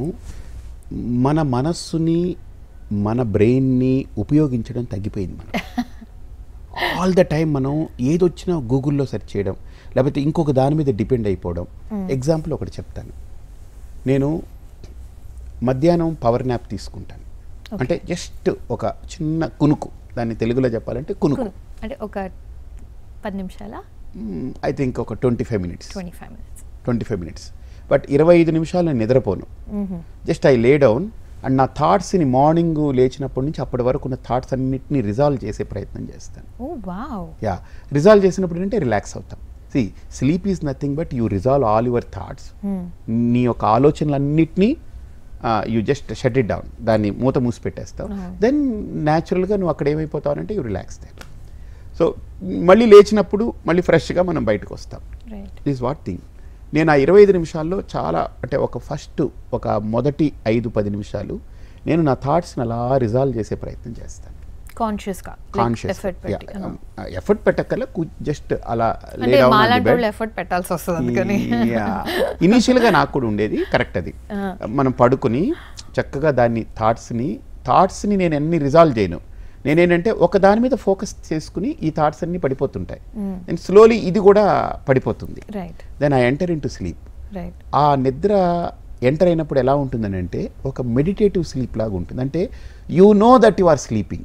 మన మనస్సుని మన బ్రెయిన్ని ఉపయోగించడం తగ్గిపోయింది మనం ఆల్ ద టైం మనం ఏదొచ్చినా గూగుల్లో సెర్చ్ చేయడం లేకపోతే ఇంకొక దాని మీద డిపెండ్ అయిపోవడం ఎగ్జాంపుల్ ఒకటి చెప్తాను నేను మధ్యాహ్నం పవర్ న్యాప్ తీసుకుంటాను అంటే జస్ట్ ఒక చిన్న కునుకు దాన్ని తెలుగులో చెప్పాలంటే కునుకు అంటే ఒక పది నిమిషాల ఐ థింక్ ఒక twenty five minutes twenty five minutes twenty five minutes but ఇరవై ఐదు నిమిషాలు నేను నిద్రపోను just I lay down and నా థాట్స్ని మార్నింగ్ లేచినప్పటి నుంచి అప్పటి వరకు ఉన్న థాట్స్ అన్నిటిని రిజాల్వ్ చేసే ప్రయత్నం చేస్తాను ఓ వావ్ యా రిజాల్వ్ చేసినప్పుడు ఏంటంటే రిలాక్స్ అవుతాం see sleep is nothing but you resolve all your thoughts నీ యొక్క ఆలోచనలన్నిటినీ you just shut it down దాన్ని మూత మూసి పెట్టేస్తావు Oh. దెన్ న్యాచురల్గా నువ్వు అక్కడ ఏమైపోతావు అంటే యూ రిలాక్స్ దే సో మళ్ళీ లేచినప్పుడు మళ్ళీ ఫ్రెష్గా మనం బయటకు వస్తాం రైట్ ఈజ్ వాట్ థింగ్ నేను ఆ ఇరవై ఐదు నిమిషాల్లో చాలా అంటే ఒక ఫస్ట్ ఒక మొదటి ఐదు పది నిమిషాలు నేను నా థాట్స్ని అలా రిజాల్వ్ చేసే ప్రయత్నం చేస్తాను కాన్షియస్గా కాన్షియస్ ఎఫర్ట్ పెట్టి ఎఫర్ట్ పెట్టక్కల జస్ట్ అలా అంటే మాలాంటి వాళ్ళు ఎఫర్ట్ పెట్టాల్సి వస్తుంది అందుకని ఇనీషియల్గా నాకు కూడా ఉండేది కరెక్ట్ అది మనం పడుకుని చక్కగా దాన్ని థాట్స్ని థాట్స్ని నేను అన్ని రిజాల్వ్ చేయను నేనేంటంటే ఒక దాని మీద ఫోకస్ చేసుకుని ఈ థాట్స్ అన్ని పడిపోతుంటాయి అండ్ స్లోలీ ఇది కూడా పడిపోతుంది right then I enter into sleep right ఆ నిద్ర ఎంటర్ అయినప్పుడు ఎలా ఉంటుందని అంటే ఒక మెడిటేటివ్ స్లీప్ లాగా ఉంటుంది అంటే you know that you are sleeping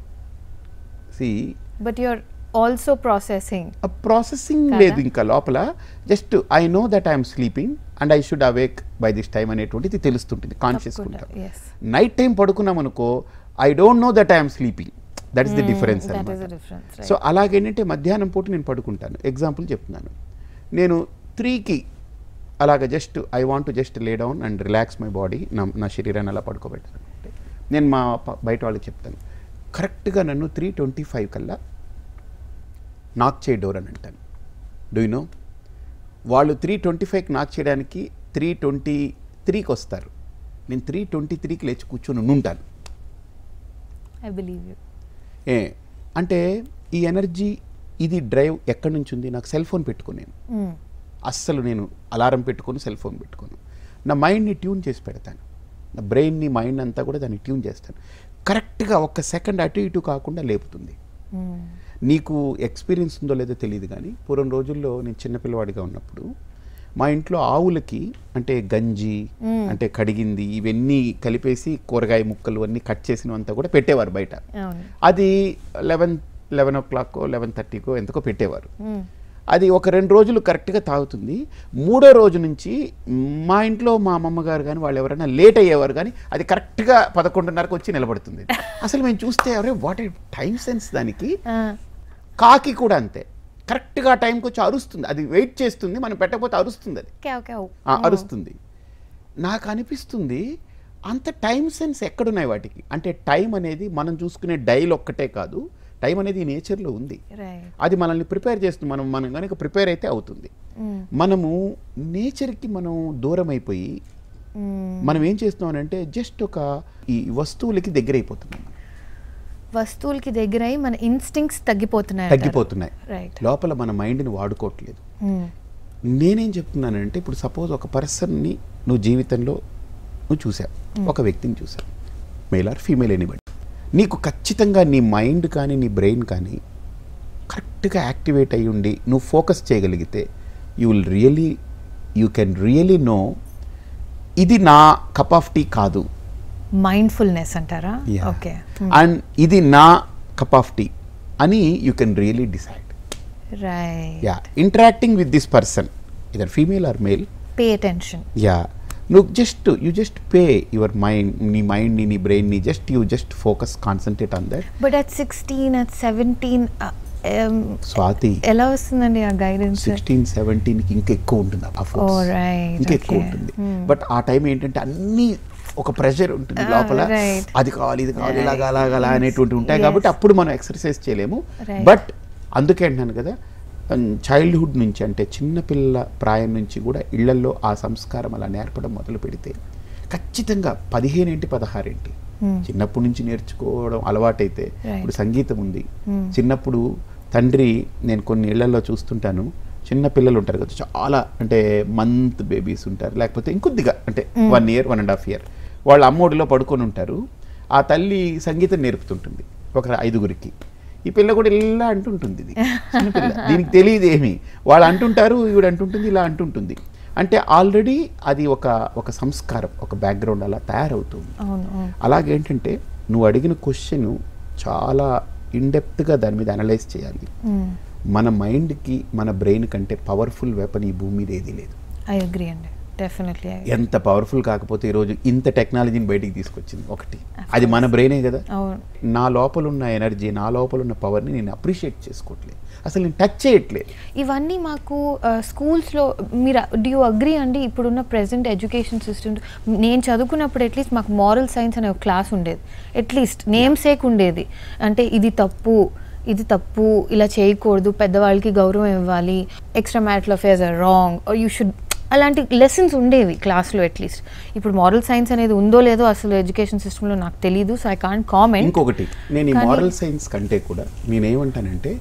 see but you're also processing ah processing కదా? లేదు ఇంకా లోపల just I know that I'm sleeping and I should awake by this time అనేటువంటిది తెలుస్తుంటుంది కాన్షియస్ ఉంటాం ఎస్ నైట్ టైం పడుకున్నాం అనుకో I don't know that I'm sleeping that is the difference that is అనమాట డిఫరెన్స్ సో అలాగేంటంటే మధ్యాహ్నం పూట నేను పడుకుంటాను ఎగ్జాంపుల్ చెప్తున్నాను నేను త్రీకి అలాగ just I want to just lay down and relax my body నా నా శరీరాన్ని అలా పడుకోబెట్టాను అంటే నేను మా ప- బయట వాళ్ళకి చెప్తాను కరెక్ట్గా నన్ను త్రీ ట్వంటీ ఫైవ్ కల్లా నాక్ చేయ డోర్ అని అంటాను డూ యూ నో వాళ్ళు త్రీ ట్వంటీ ఫైవ్కి నాక్ చేయడానికి త్రీ ట్వంటీ త్రీకి వస్తారు నేను త్రీ ట్వంటీ త్రీకి లేచి కూర్చొని ఉంటాను ఐ బిలీవ్ యూ ఏ అంటే ఈ ఎనర్జీ ఇది డ్రైవ్ ఎక్కడి నుంచి ఉంది నాకు సెల్ ఫోన్ పెట్టుకున్నాను అస్సలు నేను అలారం పెట్టుకొని సెల్ ఫోన్ పెట్టుకోను నా మైండ్ని ట్యూన్ చేసి పెడతాను నా బ్రెయిన్ని మైండ్ అంతా కూడా దాన్ని ట్యూన్ చేస్తాను కరెక్ట్గా ఒక్క సెకండ్ అటు ఇటు కాకుండా లేపుతుంది నీకు ఎక్స్పీరియన్స్ ఉందో లేదో తెలియదు కానీ పూర్వం రోజుల్లో నేను చిన్నపిల్లవాడిగా ఉన్నప్పుడు మా ఇంట్లో ఆవులకి అంటే గంజి అంటే కడిగింది ఇవన్నీ కలిపేసి కూరగాయ ముక్కలు అన్నీ కట్ చేసినవంతా కూడా పెట్టేవారు బయట అవును అది లెవెన్ లెవెన్ ఓ క్లాక్కో లెవెన్ థర్టీకో ఎందుకో పెట్టేవారు అది ఒక రెండు రోజులు కరెక్ట్గా తాగుతుంది మూడో రోజు నుంచి మా ఇంట్లో మా అమ్మమ్మ గారు కానీ వాళ్ళు ఎవరైనా లేట్ అయ్యేవారు కానీ అది కరెక్ట్గా పదకొండున్నరకు వచ్చి నిలబడుతుంది అసలు మేము చూస్తే అరే వాట్ టైం సెన్స్ దానికి కాకి కూడా అంతే కరెక్ట్గా టైంకి వచ్చి అరుస్తుంది అది వెయిట్ చేస్తుంది మనం పెట్టకపోతే అరుస్తుంది అది క్యావ్ క్యావ్ ఆ, అరుస్తుంది నాకు అనిపిస్తుంది అంత టైం సెన్స్ ఎక్కడున్నాయి వాటికి అంటే టైం అనేది మనం చూసుకునే డైల్ ఒక్కటే కాదు టైం అనేది ఈ నేచర్లో ఉంది రైట్ అది మనల్ని ప్రిపేర్ చేస్తుంది మనం మనం కనుక ప్రిపేర్ అయితే అవుతుంది మనము నేచర్కి మనం దూరం అయిపోయి మనం ఏం చేస్తున్నాం అంటే జస్ట్ ఒక ఈ వస్తువులకి దగ్గర అయిపోతున్నాం మనం. వస్తువులకి దగ్గర అయి మన ఇన్స్టింక్ట్స్ తగ్గిపోతున్నాయి తగ్గిపోతున్నాయి రైట్ లోపల మన మైండ్ని వాడుకోవట్లేదు నేనేం చెప్తున్నానంటే ఇప్పుడు సపోజ్ ఒక పర్సన్ని నువ్వు జీవితంలో నువ్వు చూసావు ఒక వ్యక్తిని చూసావు మేల్ ఆర్ ఫీమేల్ ఎనీబడి నీకు ఖచ్చితంగా నీ మైండ్ కానీ నీ బ్రెయిన్ కానీ కరెక్ట్గా యాక్టివేట్ అయ్యి ఉండి నువ్వు ఫోకస్ చేయగలిగితే you will really you can really know ఇది నా కప్ ఆఫ్ టీ కాదు మైండ్ఫుల్నెస్ అంటారా ఓకే అండ్ ఇది నా కప్ ఆఫ్ టీ అని you can really decide right yeah interacting with this person either female or male pay attention yeah నువ్వు just you just pay your mind నీ మైండ్ని నీ బ్రెయిన్ని just you just focus concentrate on that but at sixteen at seventeen Swathi ఎలా వస్తుందండి ఆ guidance sixteen సెవెంటీన్కి ఇంకా ఎక్కువ ఉంటుంది ఆ Oh, ఫోర్స్ right. ఇంకా ఎక్కువ Okay. ఉంటుంది Hmm. బట్ ఆ టైం ఏంటంటే అన్ని ఒక ప్రెషర్ ఉంటుంది Ah, లోపల right. అది కావాలి ఇది కావాలి Right. ఇలాగా అలాగా అలా Yes. అనేటువంటి ఉంటాయి Yes. కాబట్టి అప్పుడు మనం ఎక్సర్సైజ్ చేయలేము Right. బట్ అందుకే అంటున్నాను కదా చైల్డ్హుడ్ నుంచి అంటే చిన్నపిల్ల ప్రాయం నుంచి కూడా ఇళ్లల్లో ఆ సంస్కారం అలా నేర్పడం మొదలు పెడితే ఖచ్చితంగా పదిహేను ఏంటి పదహారు ఏంటి Hmm. చిన్నప్పటి నుంచి నేర్చుకోవడం అలవాటైతే Right. ఇప్పుడు సంగీతం ఉంది Hmm. చిన్నప్పుడు తండ్రి నేను కొన్ని ఇళ్లలో చూస్తుంటాను చిన్న పిల్లలు ఉంటారు కదా చాలా అంటే మంత్ బేబీస్ ఉంటారు లేకపోతే ఇంకొద్దిగా అంటే one year one and half year వాళ్ళ అమ్మోడిలో పడుకొని ఉంటారు ఆ తల్లి సంగీతం నేర్పుతుంటుంది ఒక ఐదుగురికి ఈ పిల్ల కూడా ఇలా అంటుంటుంది ఇది చిన్నపిల్ల దీనికి తెలియదు ఏమి వాళ్ళు అంటుంటారు ఈవిడ అంటుంటుంది ఇలా అంటుంటుంది అంటే ఆల్రెడీ అది ఒక ఒక సంస్కారం ఒక బ్యాక్గ్రౌండ్ అలా తయారవుతుంది అవును అవును అలాగేంటంటే నువ్వు అడిగిన క్వశ్చన్ చాలా ఇన్డెప్త్గా దాని మీద అనలైజ్ చేయాలి Mm. మన మైండ్కి మన బ్రెయిన్ కంటే పవర్ఫుల్ వెపన్ ఈ భూమి మీద ఏది లేదు ఐ అగ్రీ అండి డెఫినెట్లీ ఎంత పవర్ఫుల్ కాకపోతే ఈరోజు ఇంత టెక్నాలజీని బయటికి తీసుకొచ్చింది ఒకటి అది మన బ్రెయినే కదా అవును నా లోపల ఉన్న ఎనర్జీ నా లోపల ఉన్న పవర్ని నేను అప్రిషియేట్ చేసుకోవట్లేదు అసలు నేను టచ్ చేయట్లేదు ఇవన్నీ మాకు స్కూల్స్లో మీరు డూ యూ అగ్రీ అండి ఇప్పుడున్న ప్రెసెంట్ ఎడ్యుకేషన్ సిస్టమ్ నేను చదువుకున్నప్పుడు అట్లీస్ట్ మాకు మారల్ సైన్స్ అనే ఒక క్లాస్ ఉండేది అట్లీస్ట్ నేమ్ సేక్ ఉండేది అంటే ఇది తప్పు ఇది తప్పు ఇలా చేయకూడదు పెద్దవాళ్ళకి గౌరవం ఇవ్వాలి extra marital affairs are wrong you should అలాంటి లెసన్స్ ఉండేవి క్లాస్లో అట్లీస్ట్ ఇప్పుడు మారల్ సైన్స్ అనేది ఉందో లేదో అసలు ఎడ్యుకేషన్ సిస్టంలో నాకు తెలియదు సో ఐ కాంట్ కామెంట్ ఇంకొకటి నేను ఈ కానీ- మారల్ సైన్స్ కంటే కూడా నేనేమంటానంటే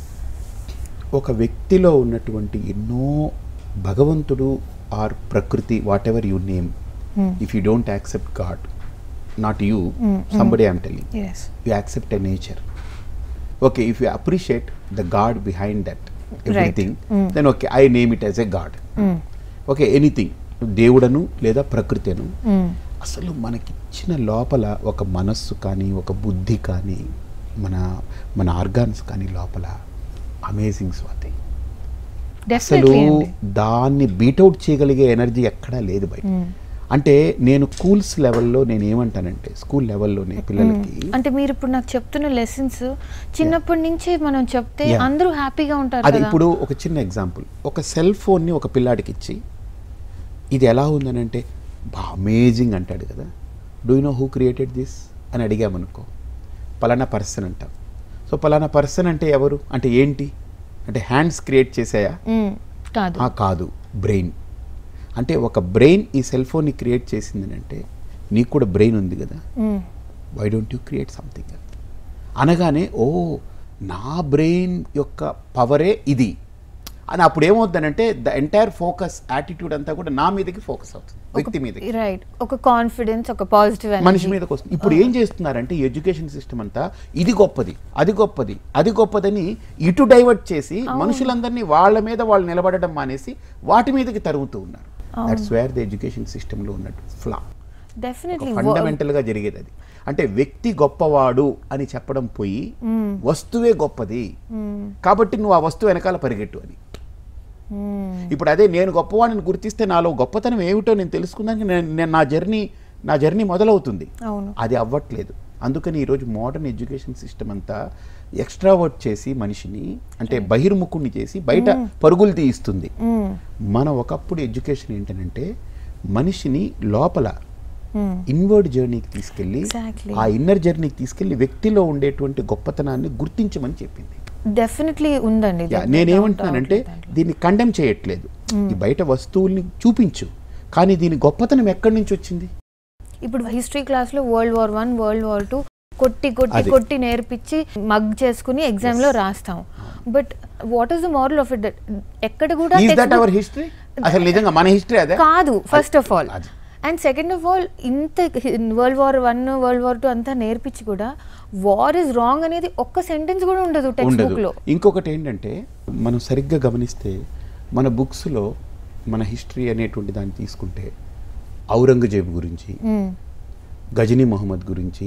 ఒక వ్యక్తిలో ఉన్నటువంటి ఎన్నో భగవంతుడు ఆర్ ప్రకృతి whatever you name if you don't accept god not you somebody I'm telling as you accept a nature okay if you appreciate the god behind that everything Mm. then okay i name it as a god okay anything దేవుడను లేదా ప్రకృతిను అసలు మనకిచ్చిన లోపల ఒక మనస్సు కానీ ఒక బుద్ధి కానీ మన మన ఆర్గాన్స్ కానీ లోపల అమేజింగ్ స్వాతి అసలు డెఫినెట్లీ అండి దాన్ని బీటౌట్ చేయగలిగే ఎనర్జీ ఎక్కడా లేదు బయట అంటే నేను స్కూల్స్ లెవెల్లో నేను ఏమంటానంటే స్కూల్ లెవెల్లోనే పిల్లలకి అంటే మీరు ఇప్పుడు నాకు చెప్తున్న లెసన్స్ చిన్నప్పటి నుంచి మనం చెప్తే Yeah. అందరూ హ్యాపీగా ఉంటారు అది కదా ఇప్పుడు ఒక చిన్న ఎగ్జాంపుల్ ఒక సెల్ ఫోన్ని ఒక పిల్లాడికి ఇచ్చి ఇది ఎలా ఉందనంటే బా అమేజింగ్ అంటాడు కదా do you know who created this అని అడిగామనుకో పలానా పర్సన్ అంటాం సో పలానా పర్సన్ అంటే ఎవరు అంటే ఏంటి అంటే హ్యాండ్స్ క్రియేట్ చేసాయా మ్మ్. కాదు ఆ కాదు బ్రెయిన్ అంటే ఒక బ్రెయిన్ ఈ సెల్ ఫోన్ని క్రియేట్ చేసింది అంటే నీకు కూడా బ్రెయిన్ ఉంది కదా hmm. Why don't you create something అనగానే ఓ నా బ్రెయిన్ యొక్క పవరే ఇది అని అప్పుడు ఏమవుతుందంటే ద ఎంటైర్ ఫోకస్ యాటిట్యూడ్ అంతా కూడా నా మీదకి ఫోకస్ అవుతుంది వ్యక్తి మీదకి రైట్ ఒక కాన్ఫిడెన్స్ ఒక పాజిటివ్ మనిషి మీదకి వస్తుంది ఇప్పుడు ఏం చేస్తున్నారంటే ఎడ్యుకేషన్ సిస్టమ్ అంతా ఇది గొప్పది అది గొప్పది అది గొప్పదని ఇటు డైవర్ట్ చేసి మనుషులందరినీ వాళ్ళ మీద వాళ్ళు నిలబడడం మానేసి వాటి మీదకి తరుగుతూ ఉన్నారు దట్స్ వేర్ ద ఎడ్యుకేషన్ సిస్టంలో ఉన్నట్టు ఫ్లా డెఫినెట్లీ ఫండమెంటల్ గా జరిగేది అది అంటే వ్యక్తి గొప్పవాడు అని చెప్పడం పోయి వస్తువే గొప్పది కాబట్టి నువ్వు ఆ వస్తువు వెనకాల పరిగెట్టు అని ఇప్పుడు అదే నేను గొప్పవాడిని గుర్తిస్తే నాలో గొప్పతనం ఏమిటో నేను తెలుసుకున్నానికి నేను నేను నా జర్నీ నా జర్నీ మొదలవుతుంది అవును అది అవ్వట్లేదు అందుకని ఈరోజు మోడర్న్ ఎడ్యుకేషన్ సిస్టమ్ అంతా ఎక్స్ట్రావర్ట్ చేసి మనిషిని అంటే బహిర్ముఖుణ్ణి చేసి బయట పరుగులు తీయిస్తుంది మ్మ్. మన ఒకప్పుడు ఎడ్యుకేషన్ ఏంటనంటే మనిషిని లోపల మ్మ్. ఇన్వర్డ్ జర్నీకి తీసుకెళ్ళి Exactly. ఆ ఇన్నర్ జర్నీకి తీసుకెళ్ళి వ్యక్తిలో ఉండేటువంటి గొప్పతనాన్ని గుర్తించమని చెప్పింది డెఫినెట్లీ ఉందండి యా, నేనేమంటున్నానంటే దీన్ని కండెమ్ చేయట్లేదు ఈ బయట వస్తువుల్ని చూపించు కానీ దీని గొప్పతనం ఎక్కడి నుంచి వచ్చింది ఇప్పుడు హిస్టరీ క్లాస్ లో world war one world war two కొట్టి కొట్టి అది. కొట్టి నేర్పించి మగ్ చేసుకుని ఎగ్జామ్ లో రాస్తాం but what is the moral of it ఎక్కడ కూడా is that textbook- our history అసలు నిజంగా మన హిస్టరీ అదే కాదు ఫస్ట్ ఆఫ్ ఆల్ అది. అండ్ సెకండ్ ఆఫ్ ఆల్ ఇంత world war one world war two అంతా నేర్పించి కూడా వార్ ఇస్ రాంగ్ అనేది ఒక్క సెంటెన్స్ కూడా ఉండదు టెక్స్ట్ ఉండదు బుక్ లో ఇంకొకటి ఏంటంటే మనం సరిగ్గా గమనిస్తే మన బుక్స్లో మన హిస్టరీ అనేటువంటి దాన్ని తీసుకుంటే ఔరంగజేబు గురించి మ్మ్. గజనీ మొహమ్మద్ గురించి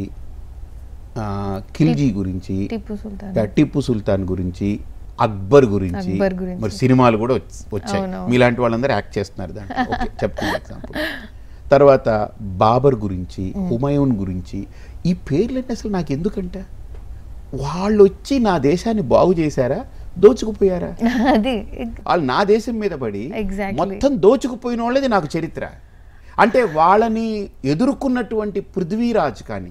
ఆ, ఖిల్జీ గురించి టిప్పు సుల్తాన్ ట- టిప్పు సుల్తాన్ గురించి అక్బర్ గురించి అక్బర్ గురించి. మరి సినిమాలు కూడా వచ్చ- వచ్చాయి అవునవును. మీలాంటి వాళ్ళందరూ యాక్ట్ చేస్తున్నారు దాంట్లో ఓకే చెప్తున్నా ఎగ్జాంపుల్ తర్వాత బాబర్ గురించి హుమాయూన్ గురించి ఈ పేర్లన్నీ అసలు నాకు ఎందుకంట వాళ్ళు వచ్చి నా దేశాన్ని బాగు చేశారా దోచుకుపోయారా అది వాళ్ళు నా దేశం మీద పడి Exactly. మొత్తం దోచుకుపోయిన వాళ్ళది నాకు చరిత్ర అంటే వాళ్ళని ఎదుర్కొన్నటువంటి పృథ్వీరాజ్ కానీ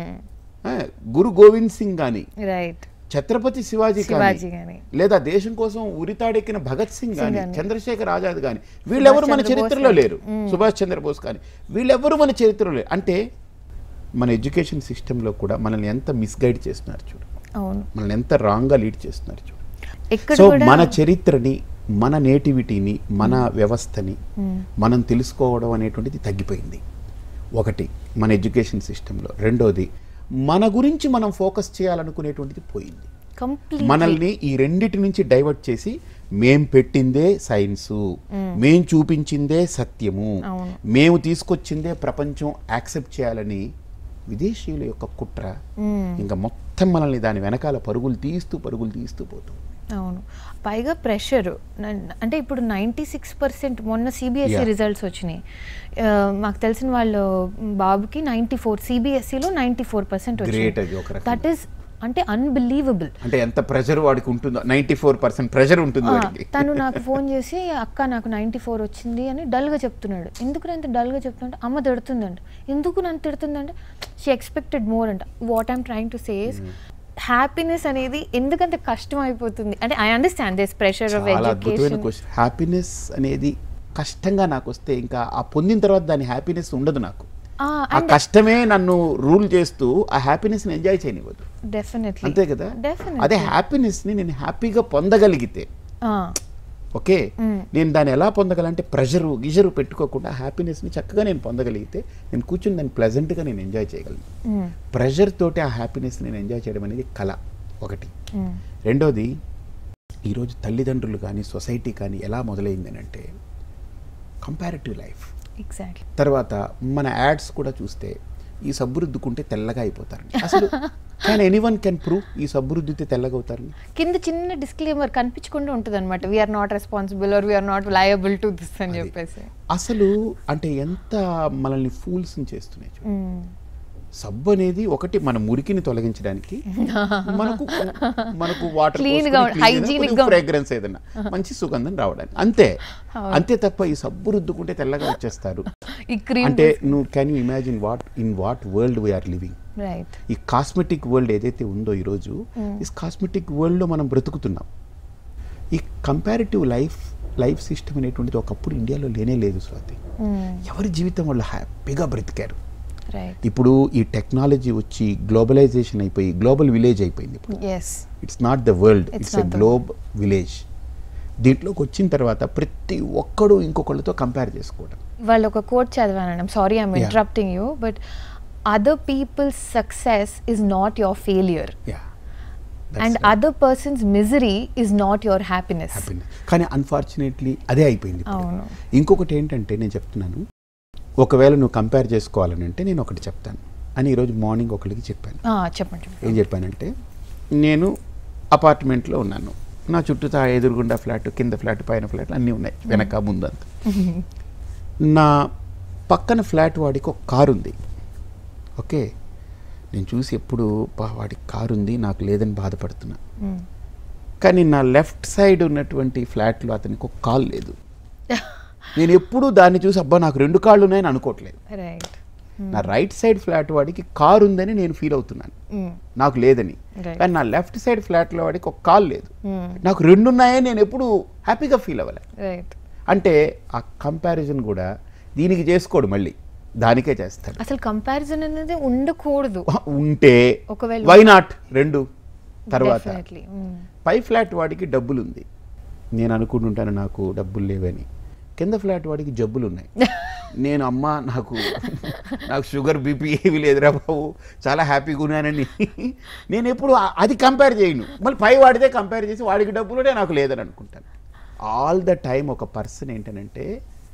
ఆ, గురు గోవింద్ సింగ్ కానీ రైట్ ఛత్రపతి శివాజీ శివాజీ కానీ గాని. లేదా దేశం కోసం ఉరితాడెక్కిన భగత్ సింగ్ కానీ గాని. చంద్రశేఖర్ ఆజాద్ కానీ వీళ్ళెవరు మన చంద్రబోస్ చరిత్రలో గాని. లేరు సుభాష్ చంద్రబోస్ కానీ వీళ్ళెవరు మన చరిత్రలో లేరు అంటే మన ఎడ్యుకేషన్ సిస్టంలో కూడా మనల్ని ఎంత మిస్గైడ్ చేస్తున్నారు చూడు అవును మనల్ని ఎంత రాంగ్గా లీడ్ చేస్తున్నారు చూడు ఇక్కడ సో కూడా మన చరిత్రని మన నేటివిటీని మన వ్యవస్థని మనం తెలుసుకోవడం అనేటువంటిది తగ్గిపోయింది ఒకటి మన ఎడ్యుకేషన్ సిస్టంలో రెండోది మన గురించి మనం ఫోకస్ చేయాలనుకునేటువంటిది పోయింది కంప్లీట్ మనల్ని ఈ రెండిటి నుంచి డైవర్ట్ చేసి మేం పెట్టిందే సైన్సు మేం చూపించిందే సత్యము అవును. మేము తీసుకొచ్చిందే ప్రపంచం యాక్సెప్ట్ చేయాలని విదేశీయుల యొక్క కుట్ర ఇంకా మొత్తం మనల్ని దాని వెనకాల పరుగులు తీస్తూ పరుగులు తీస్తూ పోతుంది అవును పైగా ప్రెషర్ అంటే ఇప్పుడు నైంటీ సిక్స్ పర్సెంట్ మొన్న సిబిఎస్ఈ Yeah. రిజల్ట్స్ వచ్చినాయి ఆ, మాకు తెలిసిన వాళ్ళు బాబుకి నైంటీ ఫోర్ సిబిఎస్ఈలో నైంటీ ఫోర్ పర్సెంట్ Great అది ఒక రకంగా. దట్ ఈస్ అంటే అన్బిలీవబుల్ అంటే ఎంత ప్రెషర్ వాడికి ఉంటుందో నైంటీ ఫోర్ పర్సెంట్ ప్రెషర్ ఉంటుంది వాడికి తను నాకు ఫోన్ చేసి అక్క నాకు నైంటీ ఫోర్ వచ్చింది అని డల్గా చెప్తున్నాడు ఎందుకు నేను డల్గా చెప్తుంటే అమ్మ తిడుతుందంట ఎందుకు నన్ను తిడుతుందంటే షీ ఎక్స్పెక్టెడ్ మోర్ అంట what I'm trying to says happiness అనేది ఎందుకంత కష్టం అయిపోతుంది అంటే I understand this pressure of చాలా అద్భుతమైన ఎడ్యుకేషన్ క్వశ్చన్ హ్యాపీనెస్ అనేది కష్టంగా నాకు వస్తే ఇంకా ఆ పొందిన తర్వాత దాని హ్యాపీనెస్ ఉండదు నాకు ఆ కష్టమే నన్ను రూల్ చేస్తూ ఆ హ్యాపీనెస్ ని ఎంజాయ్ చేయనివ్వదు డెఫినెట్లీ అంతే కదా Definitely. అదే హ్యాపీనెస్ ని నేను హ్యాపీగా పొందగలిగితే ఓకే నేను దాన్ని ఎలా పొందగలంటే ప్రెషరు గిజరు పెట్టుకోకుండా హ్యాపీనెస్ని చక్కగా నేను పొందగలిగితే నేను కూర్చుని దాన్ని ప్లెజెంట్గా నేను ఎంజాయ్ చేయగలను ప్రెషర్ తోటి ఆ హ్యాపీనెస్ నేను ఎంజాయ్ చేయడం అనేది కళ ఒకటి రెండోది ఈరోజు తల్లిదండ్రులు కానీ సొసైటీ కానీ ఎలా మొదలైంది అంటే కంపారిటివ్ లైఫ్ ఎగ్జాక్ట్లీ తర్వాత మన యాడ్స్ కూడా చూస్తే ఈ సబ్బు రుద్దుకుంటే తెల్లగా అయిపోతారని అసలు కానీ ఎనీవన్ కెన్ ప్రూవ్ ఈ సబ్బు రుద్దితే తెల్లగా అవుతారని కింద చిన్న డిస్క్లైమర్ కనిపించకుండా ఉంటుంది అనమాట we're not responsible or we're not liable to this అని అది. చెప్పేసి అసలు అంటే ఎంత మనల్ని ఫూల్స్ చేస్తున్నాయి చూడు. సబ్బు అనేది ఒకటి మన మురికిని తొలగించడానికి మనకు మనకు వాటర్ Clean గా ఉండ- hygienic గా ఉండ- ఫ్రేగ్రెన్స్ ఏదైనా మంచి సుగంధం రావడానికి అంతే అంతే తప్ప ఈ సబ్బు రుద్దుకుంటే తెల్లగా వచ్చేస్తారు ఈ క్రీమ్ అంటే నువ్వు can you imagine what in what world we're living right ఈ కాస్మెటిక్ వరల్డ్ ఏదైతే ఉందో ఈరోజు ఈ కాస్మెటిక్ వరల్డ్లో మనం బ్రతుకుతున్నాం ఈ కంపారిటివ్ లైఫ్ లైఫ్ సిస్టమ్ అనేటువంటిది ఒకప్పుడు ఇండియాలో లేనే లేదు స్వాతి ఎవరి జీవితం వాళ్ళు హ్యాపీగా బ్రతికారు రైట్ ఇప్పుడు ఈ టెక్నాలజీ వచ్చి గ్లోబలైజేషన్ అయిపోయి గ్లోబల్ విలేజ్ అయిపోయింది ఇప్పుడు yes it's not the world It's it's a not the globe village దీంట్లోకి వచ్చిన తర్వాత ప్రతి ఒక్కడు ఇంకొకళ్ళతో కంపేర్ చేసుకోవడం వాళ్ళు ఒక కోట్ చదివాను sorry I'm Yeah. Interrupting you but other people's success is not your failure yeah and other person's misery is not your happiness happiness కానీ అన్ఫార్చునేట్లీ అదే అయిపోయింది ఇప్పుడు. అవును. ఇంకొకటి ఏంటంటే నేను చెప్తున్నాను ఒకవేళ నువ్వు కంపేర్ చేసుకోవాలని అంటే నేను ఒకటి చెప్తాను అని ఈరోజు మార్నింగ్ ఒకరికి చెప్పాను చెప్పండి ఏం చెప్పానంటే నేను అపార్ట్మెంట్లో ఉన్నాను నా చుట్టూతా ఎదురుగుండా ఫ్లాట్ కింద ఫ్లాట్ పైన ఫ్లాట్ అన్నీ ఉన్నాయి వెనక ముందు అంత నా పక్కన ఫ్లాట్ వాడికి ఒక కారు ఉంది ఓకే నేను చూసి ఎప్పుడు "బా, వాడికి కారు ఉంది నాకు లేదని బాధపడుతున్నా కానీ నా లెఫ్ట్ సైడ్ ఉన్నటువంటి ఫ్లాట్లో అతనికి ఒక కాల్ లేదు నేను ఎప్పుడూ దాన్ని చూసి అబ్బా నాకు రెండు కాళ్ళు ఉన్నాయని అనుకోవట్లేదు రైట్ నా రైట్ సైడ్ ఫ్లాట్ వాడికి కారు ఉందని నేను ఫీల్ అవుతున్నాను నాకు లేదని Right. కానీ నా లెఫ్ట్ సైడ్ ఫ్లాట్లో వాడికి ఒక కాల్ లేదు నాకు రెండు ఉన్నాయని నేను ఎప్పుడు హ్యాపీగా ఫీల్ అవ్వలే రైట్ అంటే ఆ కంపారిజన్ కూడా దీనికి చేసుకోడు మళ్ళీ దానికే చేస్తాడు అసలు కంపారిజన్ అనేది ఉండకూడదు ఉంటే ఒకవేళ వై నాట్ రెండు తర్వాత Definitely. Mm. పై ఫ్లాట్ వాడికి డబ్బులు ఉంది నేను అనుకుంటుంటాను నాకు డబ్బులు లేవని కింద ఫ్లాట్ వాడికి జబ్బులు ఉన్నాయి నేను అమ్మ నాకు నాకు షుగర్ బీపీ ఏమి లేదురా బాబు చాలా హ్యాపీగా ఉన్నానని నేను ఎప్పుడు ఆ- అది కంపేర్ చేయను మళ్ళీ పై వాడితే కంపేర్ చేసి వాడికి డబ్బులునే నాకు లేదని అనుకుంటాను ఆల్ ద టైం ఒక పర్సన్ ఏంటనంటే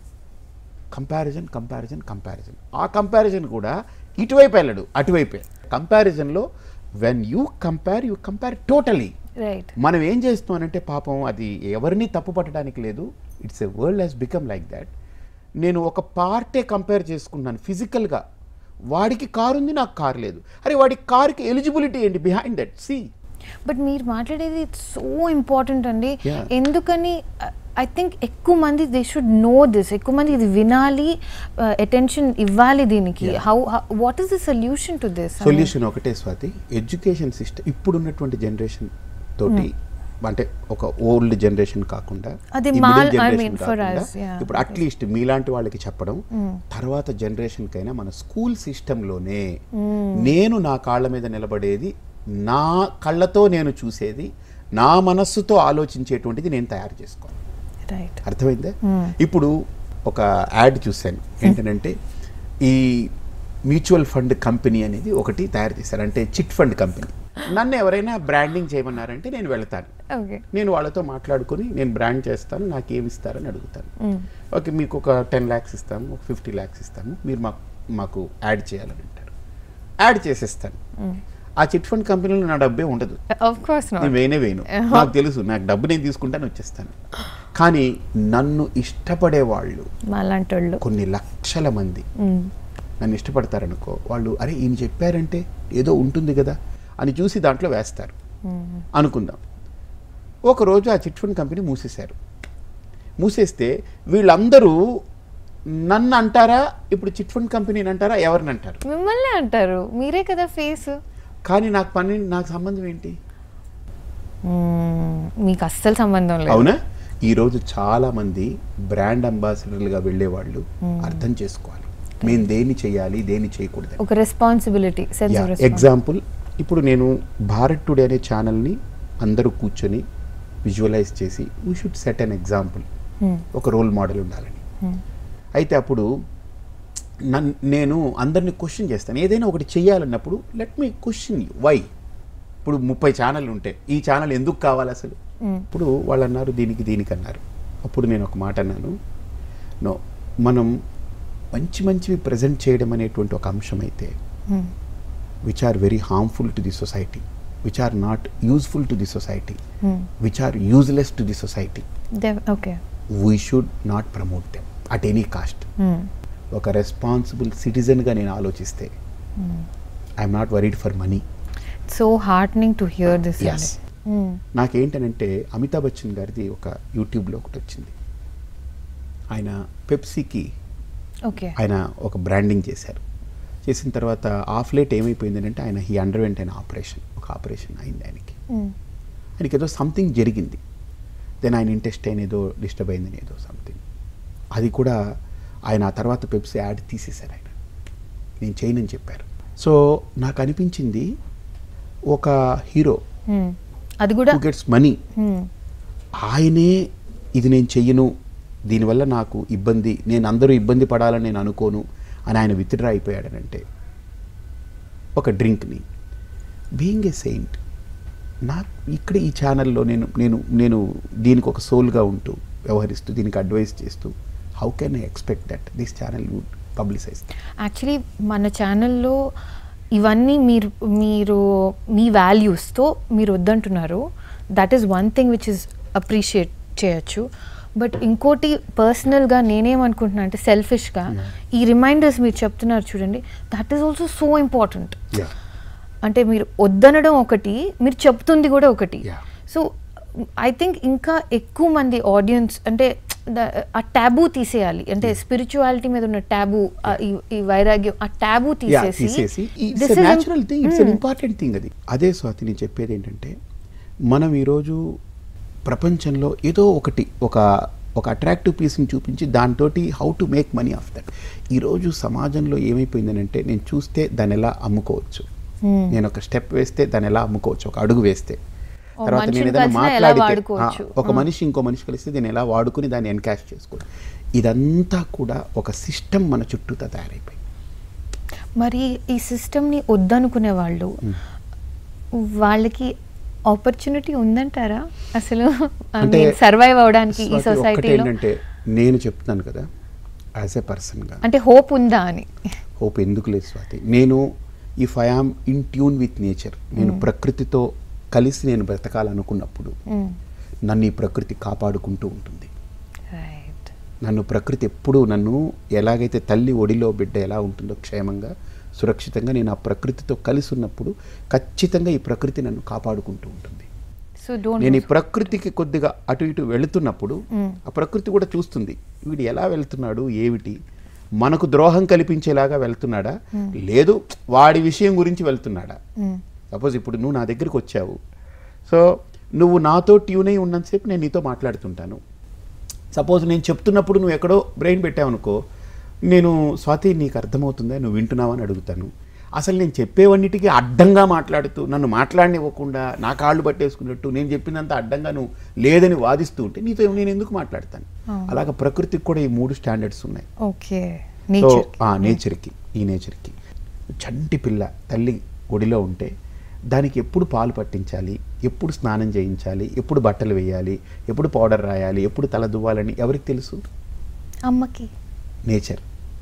కంపారిజన్ కంపారిజన్ కంపారిజన్ ఆ కంపారిజన్ కూడా ఇటువైపు వెళ్ళడు అటువైపే కంపారిజన్లో when you compare you compare totally right మనం ఏం చేస్తున్నానంటే పాపం అది ఎవరిని తప్పు పట్టడానికి లేదు it's a world he's become like that నేను ఒక పార్టే కంపేర్ చేసుకున్నాను ఫిజికల్గా వాడికి కారు ఉంది నాకు కారు లేదు అరే వాడి కార్కి ఎలిజిబిలిటీ ఏంటి బిహైండ్ దట్ సి బట్ మీరు మాట్లాడేది సో ఇంపార్టెంట్ అండి Yeah. ఎందుకని ఐ థింక్ ఎక్కువ మంది దే షుడ్ నో దిస్ ఎక్కువ మంది ఇది వినాలి అటెన్షన్ ఇవ్వాలి దీనికి Yeah. How what is the solution to this solution ఒకటే స్వాతి ఎడ్యుకేషన్ సిస్టమ్ ఇప్పుడున్నటువంటి జనరేషన్ తోటి అంటే ఒక ఓల్డ్ జనరేషన్ కాకుండా అది ఈ మా- middle I generation mean, for కాకుండా us, yeah. ఇప్పుడు అట్లీస్ట్ మీలాంటి వాళ్ళకి చెప్పడం తర్వాత జనరేషన్ కైనా మన స్కూల్ సిస్టంలోనే నేను నా కాళ్ళ మీద నిలబడేది నా కళ్ళతో నేను చూసేది నా మనస్సుతో ఆలోచించేటువంటిది నేను తయారు చేసుకోవాలి రైట్ అర్థమైందా ఇప్పుడు ఒక యాడ్ చూశాను ఏంటంటే ఈ మ్యూచువల్ ఫండ్ కంపెనీ అనేది ఒకటి తయారు చేశారు అంటే చిట్ ఫండ్ కంపెనీ నన్ను ఎవరైనా బ్రాండింగ్ చేయమన్నారంటే నేను వెళ్తాను ఓకే నేను వాళ్ళతో మాట్లాడుకొని నేను బ్రాండ్ చేస్తాను నాకు ఏమి ఇస్తారని అడుగుతాను ఓకే మీకు ఒక టెన్ ల్యాక్స్ ఇస్తాము ఒక ఫిఫ్టీ ల్యాక్స్ ఇస్తాము మీరు మాకు మాకు యాడ్ చేయాలని అంటారు యాడ్ చేసేస్తాను ఆ చిట్ ఫండ్ కంపెనీలో నా డబ్బే ఉండదు ఆఫ్ కోర్స్ నేను వేనే వేయను నాకు తెలుసు నాకు డబ్బు నేను తీసుకుంటాను వచ్చేస్తాను కానీ నన్ను ఇష్టపడే వాళ్ళు మాలాంటి వాళ్ళు కొన్ని లక్షల మంది నన్ను ఇష్టపడతారనుకో వాళ్ళు అరే ఈయన చెప్పారంటే ఏదో ఉంటుంది కదా అని చూసి దాంట్లో వేస్తారు అనుకుందాం ఒకరోజు ఆ చిట్ ఫండ్ కంపెనీ మూసేశారు మూసేస్తే వీళ్ళందరూ నన్ను అంటారా ఇప్పుడు చిట్ ఫండ్ కంపెనీని అంటారా ఎవరిని అంటారు మిమ్మల్ని అంటారు మీరే కదా ఫేస్ కానీ నాకు పని నాకు సంబంధం ఏంటి మీకు అస్సలు సంబంధం లేదు అవునా ఈరోజు చాలా మంది బ్రాండ్ అంబాసిడర్లుగా వెళ్ళే వాళ్ళు అర్థం చేసుకోవాలి మేము దేన్ని చేయాలి దేన్ని చేయకూడదు ఒక రెస్పాన్సిబిలిటీ సెన్స్ ఆఫ్ ఎగ్జాంపుల్ ఇప్పుడు నేను భారత్ టుడే అనే ఛానల్ని అందరూ కూర్చొని విజువలైజ్ చేసి we should set an example ఒక రోల్ మోడల్ ఉండాలని అయితే అప్పుడు నన్ నేను అందరిని క్వశ్చన్ చేస్తాను ఏదైనా ఒకటి చేయాలన్నప్పుడు let me question you why ఇప్పుడు ముప్పై ఛానల్ ఉంటే ఈ ఛానల్ ఎందుకు కావాలి అసలు ఇప్పుడు వాళ్ళు అన్నారు దీనికి దీనికి అన్నారు అప్పుడు నేను ఒక మాట అన్నాను నో మనం మంచి మంచివి ప్రజెంట్ చేయడం అనేటువంటి ఒక అంశం అయితే which are very harmful to the society which are not useful to the society which are useless to the society okay we should not promote them at any cost ఒక responsible సిటిజన్గా నేను ఆలోచిస్తే I'm not worried for money so heartening to hear this Yes. నాకేంటనంటే అమితాబ్ బచ్చన్ గారిది ఒక యూట్యూబ్లో ఒకటి వచ్చింది ఆయన పెప్సీకి ఓకే ఆయన ఒక బ్రాండింగ్ చేశారు చేసిన తర్వాత ఆఫ్ లేట్ ఏమైపోయింది అంటే ఆయన హీ అండర్వెంట్ అయిన ఆపరేషన్ ఒక ఆపరేషన్ అయింది ఆయనకి ఆయనకి ఏదో సంథింగ్ జరిగింది దెన్ ఆయన ఇంటెస్టైన్ ఏదో డిస్టర్బ్ అయిందని ఏదో సంథింగ్ అది కూడా ఆయన ఆ తర్వాత పెప్సీ యాడ్ తీసేశారు ఆయన నేను చేయనని చెప్పారు సో నాకు అనిపించింది ఒక హీరో అది కూడా హూ గెట్స్ మనీ Hmm. ఆయనే ఇది నేను చెయ్యను దీనివల్ల నాకు ఇబ్బంది నేను అందరూ ఇబ్బంది పడాలని నేను అనుకోను అని ఆయన విత్డ్రా అయిపోయాడనంటే ఒక డ్రింక్ని బీయింగ్ ఏ సెయింట్ నా ఇక్కడ ఈ ఛానల్లో నేను నేను నేను దీనికి ఒక సోల్గా ఉంటూ వ్యవహరిస్తూ దీనికి అడ్వైస్ చేస్తూ how can I expect that this channel would publicize actually మన ఛానల్లో ఇవన్నీ మీరు మీరు మీ వాల్యూస్తో మీరు వద్దంటున్నారు that is one thing which is appreciate చేయొచ్చు బట్ ఇంకోటి పర్సనల్గా నేనేమనుకుంటున్నా అంటే సెల్ఫిష్గా ఈ రిమైండర్స్ మీరు చెప్తున్నారు చూడండి that is also so important yeah అంటే మీరు వద్దనడం ఒకటి మీరు చెప్తుంది కూడా ఒకటి Yeah. సో ఐ థింక్ ఇంకా ఎక్కువ మంది ఆడియన్స్ అంటే ద- ఆ ట్యాబు తీసేయాలి అంటే స్పిరిచువాలిటీ మీద ఉన్న ట్యాబు ఈ వైరాగ్యం ఆ ట్యాబు యా తీసేసి తీసేసి this it's is a- natural thing it's an Hmm. Important thing అది అదే స్వాతి నేను చెప్పేది ఏంటంటే మనం ఈరోజు ప్రపంచంలో ఏదో ఒకటి ఒక ఒక అట్రాక్టివ్ పీస్ని చూపించి దాంతో how to make money of that ఈరోజు సమాజంలో ఏమైపోయిందనంటే నేను చూస్తే దాన్ని ఎలా అమ్ముకోవచ్చు Hmm. నేను ఒక స్టెప్ వేస్తే దాన్ని ఎలా అమ్ముకోవచ్చు ఒక అడుగు వేస్తే ఓ తర్వాత మనిషిని నేను ఏదైనా కలిసినా ఎలా మాట్లాడితే వాడుకోవచ్చు. ఆ, ఒక మనిషి ఇంకో మనిషి కలిస్తే నేను ఎలా వాడుకుని దాన్ని ఎన్కాష్ చేసుకోవాలి ఇదంతా కూడా ఒక సిస్టమ్ మన చుట్టూతా తయారైపోయి మరి ఈ సిస్టమ్ని వద్దనుకునే వాళ్ళు వాళ్ళకి ఆపర్చునిటీ ఉందంటారా అసలు అంటే సర్వైవ్ అవడానికి ఈ స్వాతి, ఒక్కటి సొసైటీలో ఏంటంటే నేను చెప్తున్నాను కదా యాజ్ ఎ పర్సన్గా అంటే హోప్ ఉందా అని హోప్ ఎందుకు లేదు స్వాతి నేను if I am in tune with nature నేను ప్రకృతితో కలిసి నేను బ్రతకాలనుకున్నప్పుడు Mm. నన్ను ఈ ప్రకృతి కాపాడుకుంటూ ఉంటుంది రైట్ నన్ను ప్రకృతి ఎప్పుడూ నన్ను ఎలాగైతే తల్లి ఒడిలో బిడ్డ ఎలా ఉంటుందో క్షేమంగా సురక్షితంగా నేను ఆ ప్రకృతితో కలిసి ఉన్నప్పుడు ఖచ్చితంగా ఈ ప్రకృతి నన్ను కాపాడుకుంటూ ఉంటుంది సో డోంట్ నేను ఈ ప్రకృతికి కొద్దిగా అటు ఇటు వెళుతున్నప్పుడు ఆ ప్రకృతి కూడా చూస్తుంది వీడు ఎలా వెళ్తున్నాడు ఏమిటి మనకు ద్రోహం కల్పించేలాగా వెళ్తున్నాడా లేదు వాడి విషయం గురించి వెళ్తున్నాడా సపోజ్ ఇప్పుడు నువ్వు నా దగ్గరికి వచ్చావు సో నువ్వు నాతో ట్యూన్ అయి ఉన్నంతసేపు నేను నీతో మాట్లాడుతుంటాను సపోజ్ నేను చెప్తున్నప్పుడు నువ్వు ఎక్కడో బ్రెయిన్ పెట్టావనుకో నేను స్వాతి నీకు అర్థమవుతుందా నువ్వు వింటున్నావా అని అడుగుతాను అసలు నేను చెప్పేవన్నిటికీ అడ్డంగా మాట్లాడుతూ నన్ను మాట్లాడనివ్వకుండా నా కాళ్ళు పట్టేసుకున్నట్టు నేను చెప్పినంత అడ్డంగా నువ్వు లేదని వాదిస్తూ ఉంటే నీతో నేను ఎందుకు మాట్లాడతాను అలాగ ప్రకృతికి కూడా ఈ మూడు స్టాండర్డ్స్ ఉన్నాయి ఓకే సో నేచర్ ఆ నేచర్కి ఈ నేచర్కి చంటి పిల్ల తల్లి ఒడిలో ఉంటే దానికి ఎప్పుడు పాలు పట్టించాలి ఎప్పుడు స్నానం చేయించాలి ఎప్పుడు బట్టలు వేయాలి ఎప్పుడు పౌడర్ రాయాలి ఎప్పుడు తల దువ్వాలని ఎవరికి తెలుసు అమ్మకి nature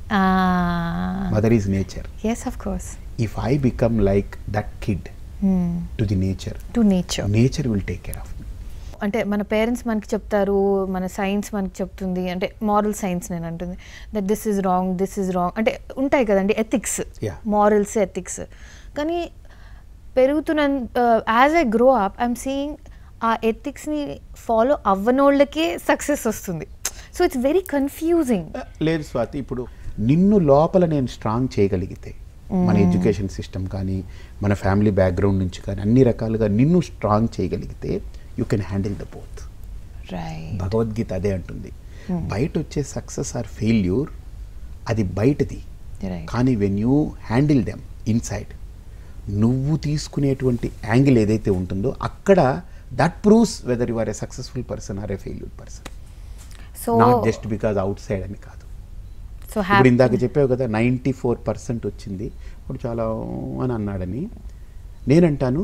mother is nature yes of course if I become like that kid to the nature to nature nature will take care of me అంటే మన పేరెంట్స్ మనకి చెప్తారు మన సైన్స్ మనకి చెప్తుంది అంటే మారల్ సైన్స్ నేను అంటుంది that this is wrong this is wrong అంటే ఉంటాయి కదండి ఎథిక్స్ Yeah. మారల్స్ ఎథిక్స్ కానీ పెరుగుతున్న as I grow up I'm seeing ఆ ఎథిక్స్ని ఫాలో అవ్వనోళ్ళకే సక్సెస్ వస్తుంది సో ఇట్స్ వెరీ కన్ఫ్యూజింగ్ లేదు స్వాతి ఇప్పుడు నిన్ను లోపల నేను స్ట్రాంగ్ చేయగలిగితే మన ఎడ్యుకేషన్ సిస్టమ్ కానీ మన ఫ్యామిలీ బ్యాక్గ్రౌండ్ నుంచి కానీ అన్ని రకాలుగా నిన్ను స్ట్రాంగ్ చేయగలిగితే you can handle the both right Bhagavad Gita అదే అంటుంది బయట వచ్చే సక్సెస్ ఆర్ ఫెయిల్యూర్ అది బయటది రైట్ కానీ when you handle them inside నువ్వు తీసుకునేటువంటి యాంగిల్ ఏదైతే ఉంటుందో అక్కడ that proves whether you are a successful person or a failure person so not just because outside అని కాదు సో ఇప్పుడు హ్యాపీ ఇందాక చెప్పావు కదా నైంటీ ఫోర్ పర్సెంట్ వచ్చింది ఇప్పుడు చాలా అని అన్నాడని నేనంటాను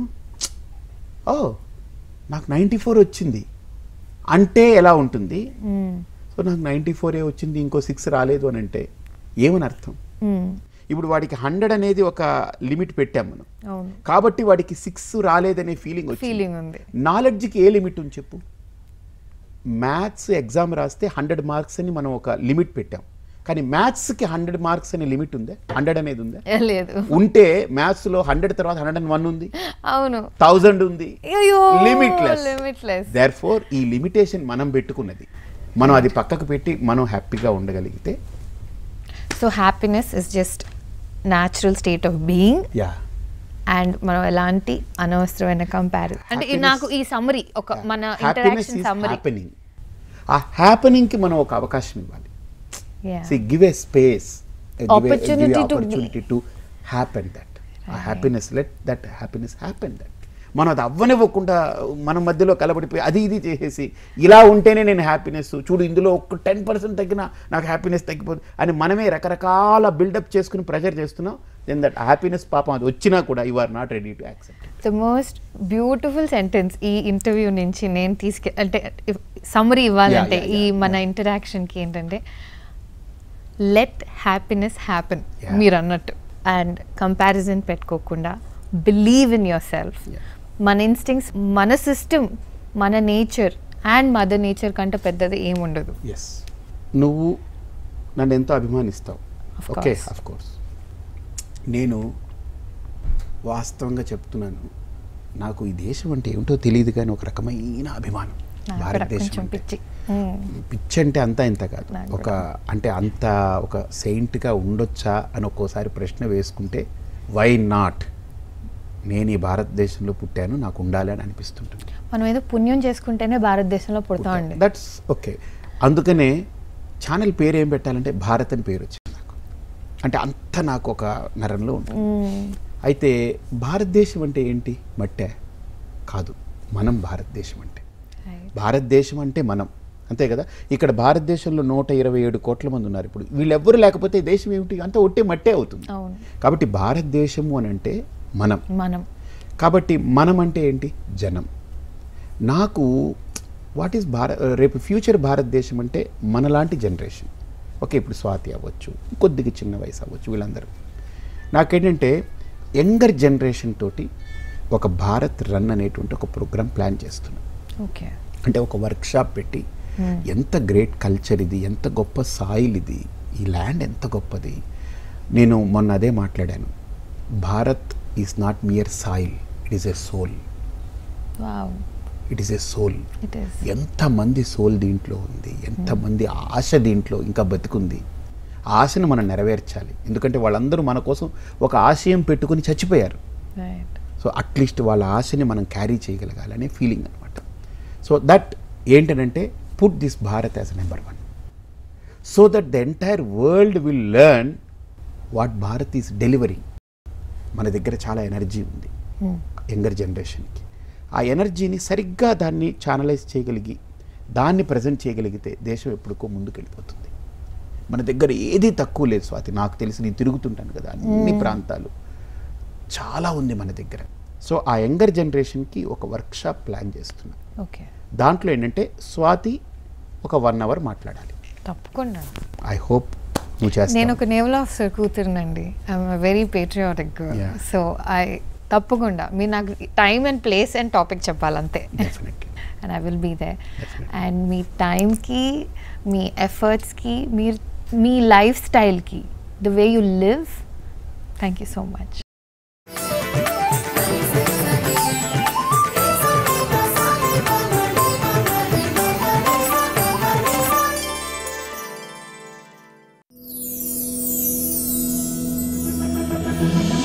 ఓ నాకు నైంటీ ఫోర్ వచ్చింది అంటే ఎలా ఉంటుంది సో నాకు నైంటీ ఫోరే వచ్చింది ఇంకో సిక్స్ రాలేదు అని అంటే ఏమని అర్థం ఇప్పుడు వాడికి హండ్రెడ్ అనేది ఒక లిమిట్ పెట్టాం మనం అవును కాబట్టి వాడికి సిక్స్ రాలేదనే ఫీలింగ్ వచ్చింది ఫీలింగ్ ఉంది నాలెడ్జ్కి ఏ లిమిట్ ఉంది చెప్పు మ్యాథ్స్ ఎగ్జామ్ రాస్తే హండ్రెడ్ మార్క్స్ అని మనం ఒక లిమిట్ పెట్టాం కానీ మ్యాథ్స్కి హండ్రెడ్ మార్క్స్ అనే లిమిట్ ఉందా హండ్రెడ్ అనేది ఉందా ఏ లేదు ఉంటే మ్యాథ్స్లో హండ్రెడ్ తర్వాత హండ్రెడ్ అండ్ వన్ ఉంది అవును థౌజండ్ ఉంది అయ్యో లిమిట్లెస్ లిమిట్లెస్ దేర్ ఫోర్ ఈ లిమిటేషన్ మనం పెట్టుకున్నది మనం అది పక్కకు పెట్టి మనం హ్యాపీగా ఉండగలిగితే so happiness is just natural state of being yeah and మనం ఎలాంటి అనవసరమైన కంపారిజన్ అంటే ఈ Happiness- నాకు ఈ సమ్మరీ ఒక మన happiness interaction is summary happening ఆ హ్యాపెనింగ్కి మనం ఒక అవకాశం ఇవ్వాలి See, give a space, uh, give a- Opportunity give a to be. opportunity to happen that. ఆ happiness let that happiness happen that మనం అది అవ్వనివ్వకుండా మన మధ్యలో కలబడిపోయి అది ఇది చేసేసి ఇలా ఉంటేనే నేను హ్యాపీనెస్ చూడు ఇందులో ఒక టెన్ పర్సెంట్ తగ్గినా నాకు హ్యాపీనెస్ తగ్గిపోతుంది అని మనమే రకరకాల బిల్డప్ చేసుకుని ప్రెషర్ చేస్తున్నాం దెన్ దట్ హ్యాపీనెస్ పాపం అది వచ్చినా కూడా you are not ready to accept the most beautiful sentence ఈ ఇంటర్వ్యూ నుంచి నేను తీసుకె అంటే సమ్మరీ ఇవ్వాలంటే Yeah, yeah, ఈ yeah, మన ఇంటరాక్షన్కి ఏంటంటే లెట్ హ్యాపీనెస్ హ్యాపెన్ Yeah. మీరు అన్నట్టు అండ్ కంపారిజన్ పెట్టుకోకుండా believe in yourself Yeah. మన ఇన్స్టింగ్స్ మన సిస్టమ్ మన నేచర్ అండ్ మదర్ నేచర్ కంటే పెద్దది ఏముండదు ఎస్ నువ్వు నన్ను ఎంతో అభిమానిస్తావు Of okay course. Of course నేను వాస్తవంగా చెప్తున్నాను నాకు ఈ దేశం అంటే ఏమిటో తెలియదు కానీ ఒక రకమైన అభిమానం నాకు కూడా భారతదేశం కొంచెం అంటే. పిచ్చి మ్మ్. పిచ్చి అంటే అంతా ఇంత కాదు నాకు ఒక అంటే అంత ఒక సెయింట్గా ఉండొచ్చా అని ఒక్కోసారి ప్రశ్న వేసుకుంటే వై నాట్ నేను ఈ భారతదేశంలో పుట్టాను నాకు ఉండాలి అని అనిపిస్తుంటుంది మనం ఏదో పుణ్యం చేసుకుంటేనే భారతదేశంలో పుడతామండి దట్స్ ఓకే అందుకనే ఛానల్ పేరు ఏం పెట్టాలంటే భారత్ అని పేరు వచ్చింది నాకు అంటే అంత నాకు ఒక నరంలో ఉంటుంది మ్మ్. అయితే భారతదేశం అంటే ఏంటి మట్టే కాదు మనం భారతదేశం అంటే Right. భారతదేశం అంటే మనం అంతే కదా ఇక్కడ భారతదేశంలో నూట ఇరవై ఏడు కోట్ల మంది ఉన్నారు ఇప్పుడు వీళ్ళెవ్వరు లేకపోతే దేశం ఏమిటి అంతా ఒట్టే మట్టే అవుతుంది అవును కాబట్టి భారతదేశము అని అంటే మనం మనం కాబట్టి మనం అంటే ఏంటి జనం నాకు వాట్ ఈస్ భారత్ రేపు ఫ్యూచర్ భారతదేశం అంటే మనలాంటి జనరేషన్ ఓకే ఇప్పుడు స్వాతి అవ్వచ్చు కొద్దిగా చిన్న వయసు అవ్వచ్చు వీళ్ళందరూ నాకేంటంటే యంగర్ జనరేషన్ తోటి ఒక భారత్ రన్ అనేటువంటి ఒక ప్రోగ్రామ్ ప్లాన్ చేస్తున్నాను ఓకే అంటే ఒక వర్క్షాప్ పెట్టి ఎంత గ్రేట్ కల్చర్ ఇది ఎంత గొప్ప సాయిల్ ఇది ఈ ల్యాండ్ ఎంత గొప్పది నేను మొన్న అదే మాట్లాడాను Bharat is not mere soil it is a soul wow it is a soul it is ఎంతమంది సోల్ దీంట్లో ఉంది ఎంతమంది ఆశ దీంట్లో ఇంకా బతుకుంది ఆ ఆశను మనం నెరవేర్చాలి ఎందుకంటే వాళ్ళందరూ మన కోసం ఒక ఆశయం పెట్టుకుని చచ్చిపోయారు రైట్ సో అట్లీస్ట్ వాళ్ళ ఆశని మనం క్యారీ చేయగలగాలి అనే ఫీలింగ్ అనమాట సో దట్ ఏంటంటే put this Bharat as number one so that the entire world will learn what Bharat is delivering మన దగ్గర చాలా ఎనర్జీ ఉంది యంగర్ జనరేషన్కి ఆ ఎనర్జీని సరిగ్గా దాన్ని ఛానలైజ్ చేయగలిగి దాన్ని ప్రజెంట్ చేయగలిగితే దేశం ఎప్పుడుకో ముందుకు వెళ్ళిపోతుంది మన దగ్గర ఏది తక్కువ లేదు స్వాతి నాకు తెలిసి నేను తిరుగుతుంటాను కదా అన్ని ప్రాంతాలు చాలా ఉంది మన దగ్గర సో ఆ యంగర్ జనరేషన్కి ఒక వర్క్షాప్ ప్లాన్ చేస్తున్నా ఓకే దాంట్లో ఏంటంటే స్వాతి ఒక వన్ అవర్ మాట్లాడాలి తప్పకుండా ఐ హోప్ నువ్వు నేను చేస్తావు ఒక నేవల్ ఆఫీసర్ కూతురునండి I'm very patriotic Yeah. So I తప్పకుండా మీరు నాకు time and place and topic చెప్పాలంతే definitely and I will be there Definitely. అండ్ మీ టైంకి మీ ఎఫర్ట్స్కి మీరు మీ లైఫ్ స్టైల్కి the way you live thank you so much Thank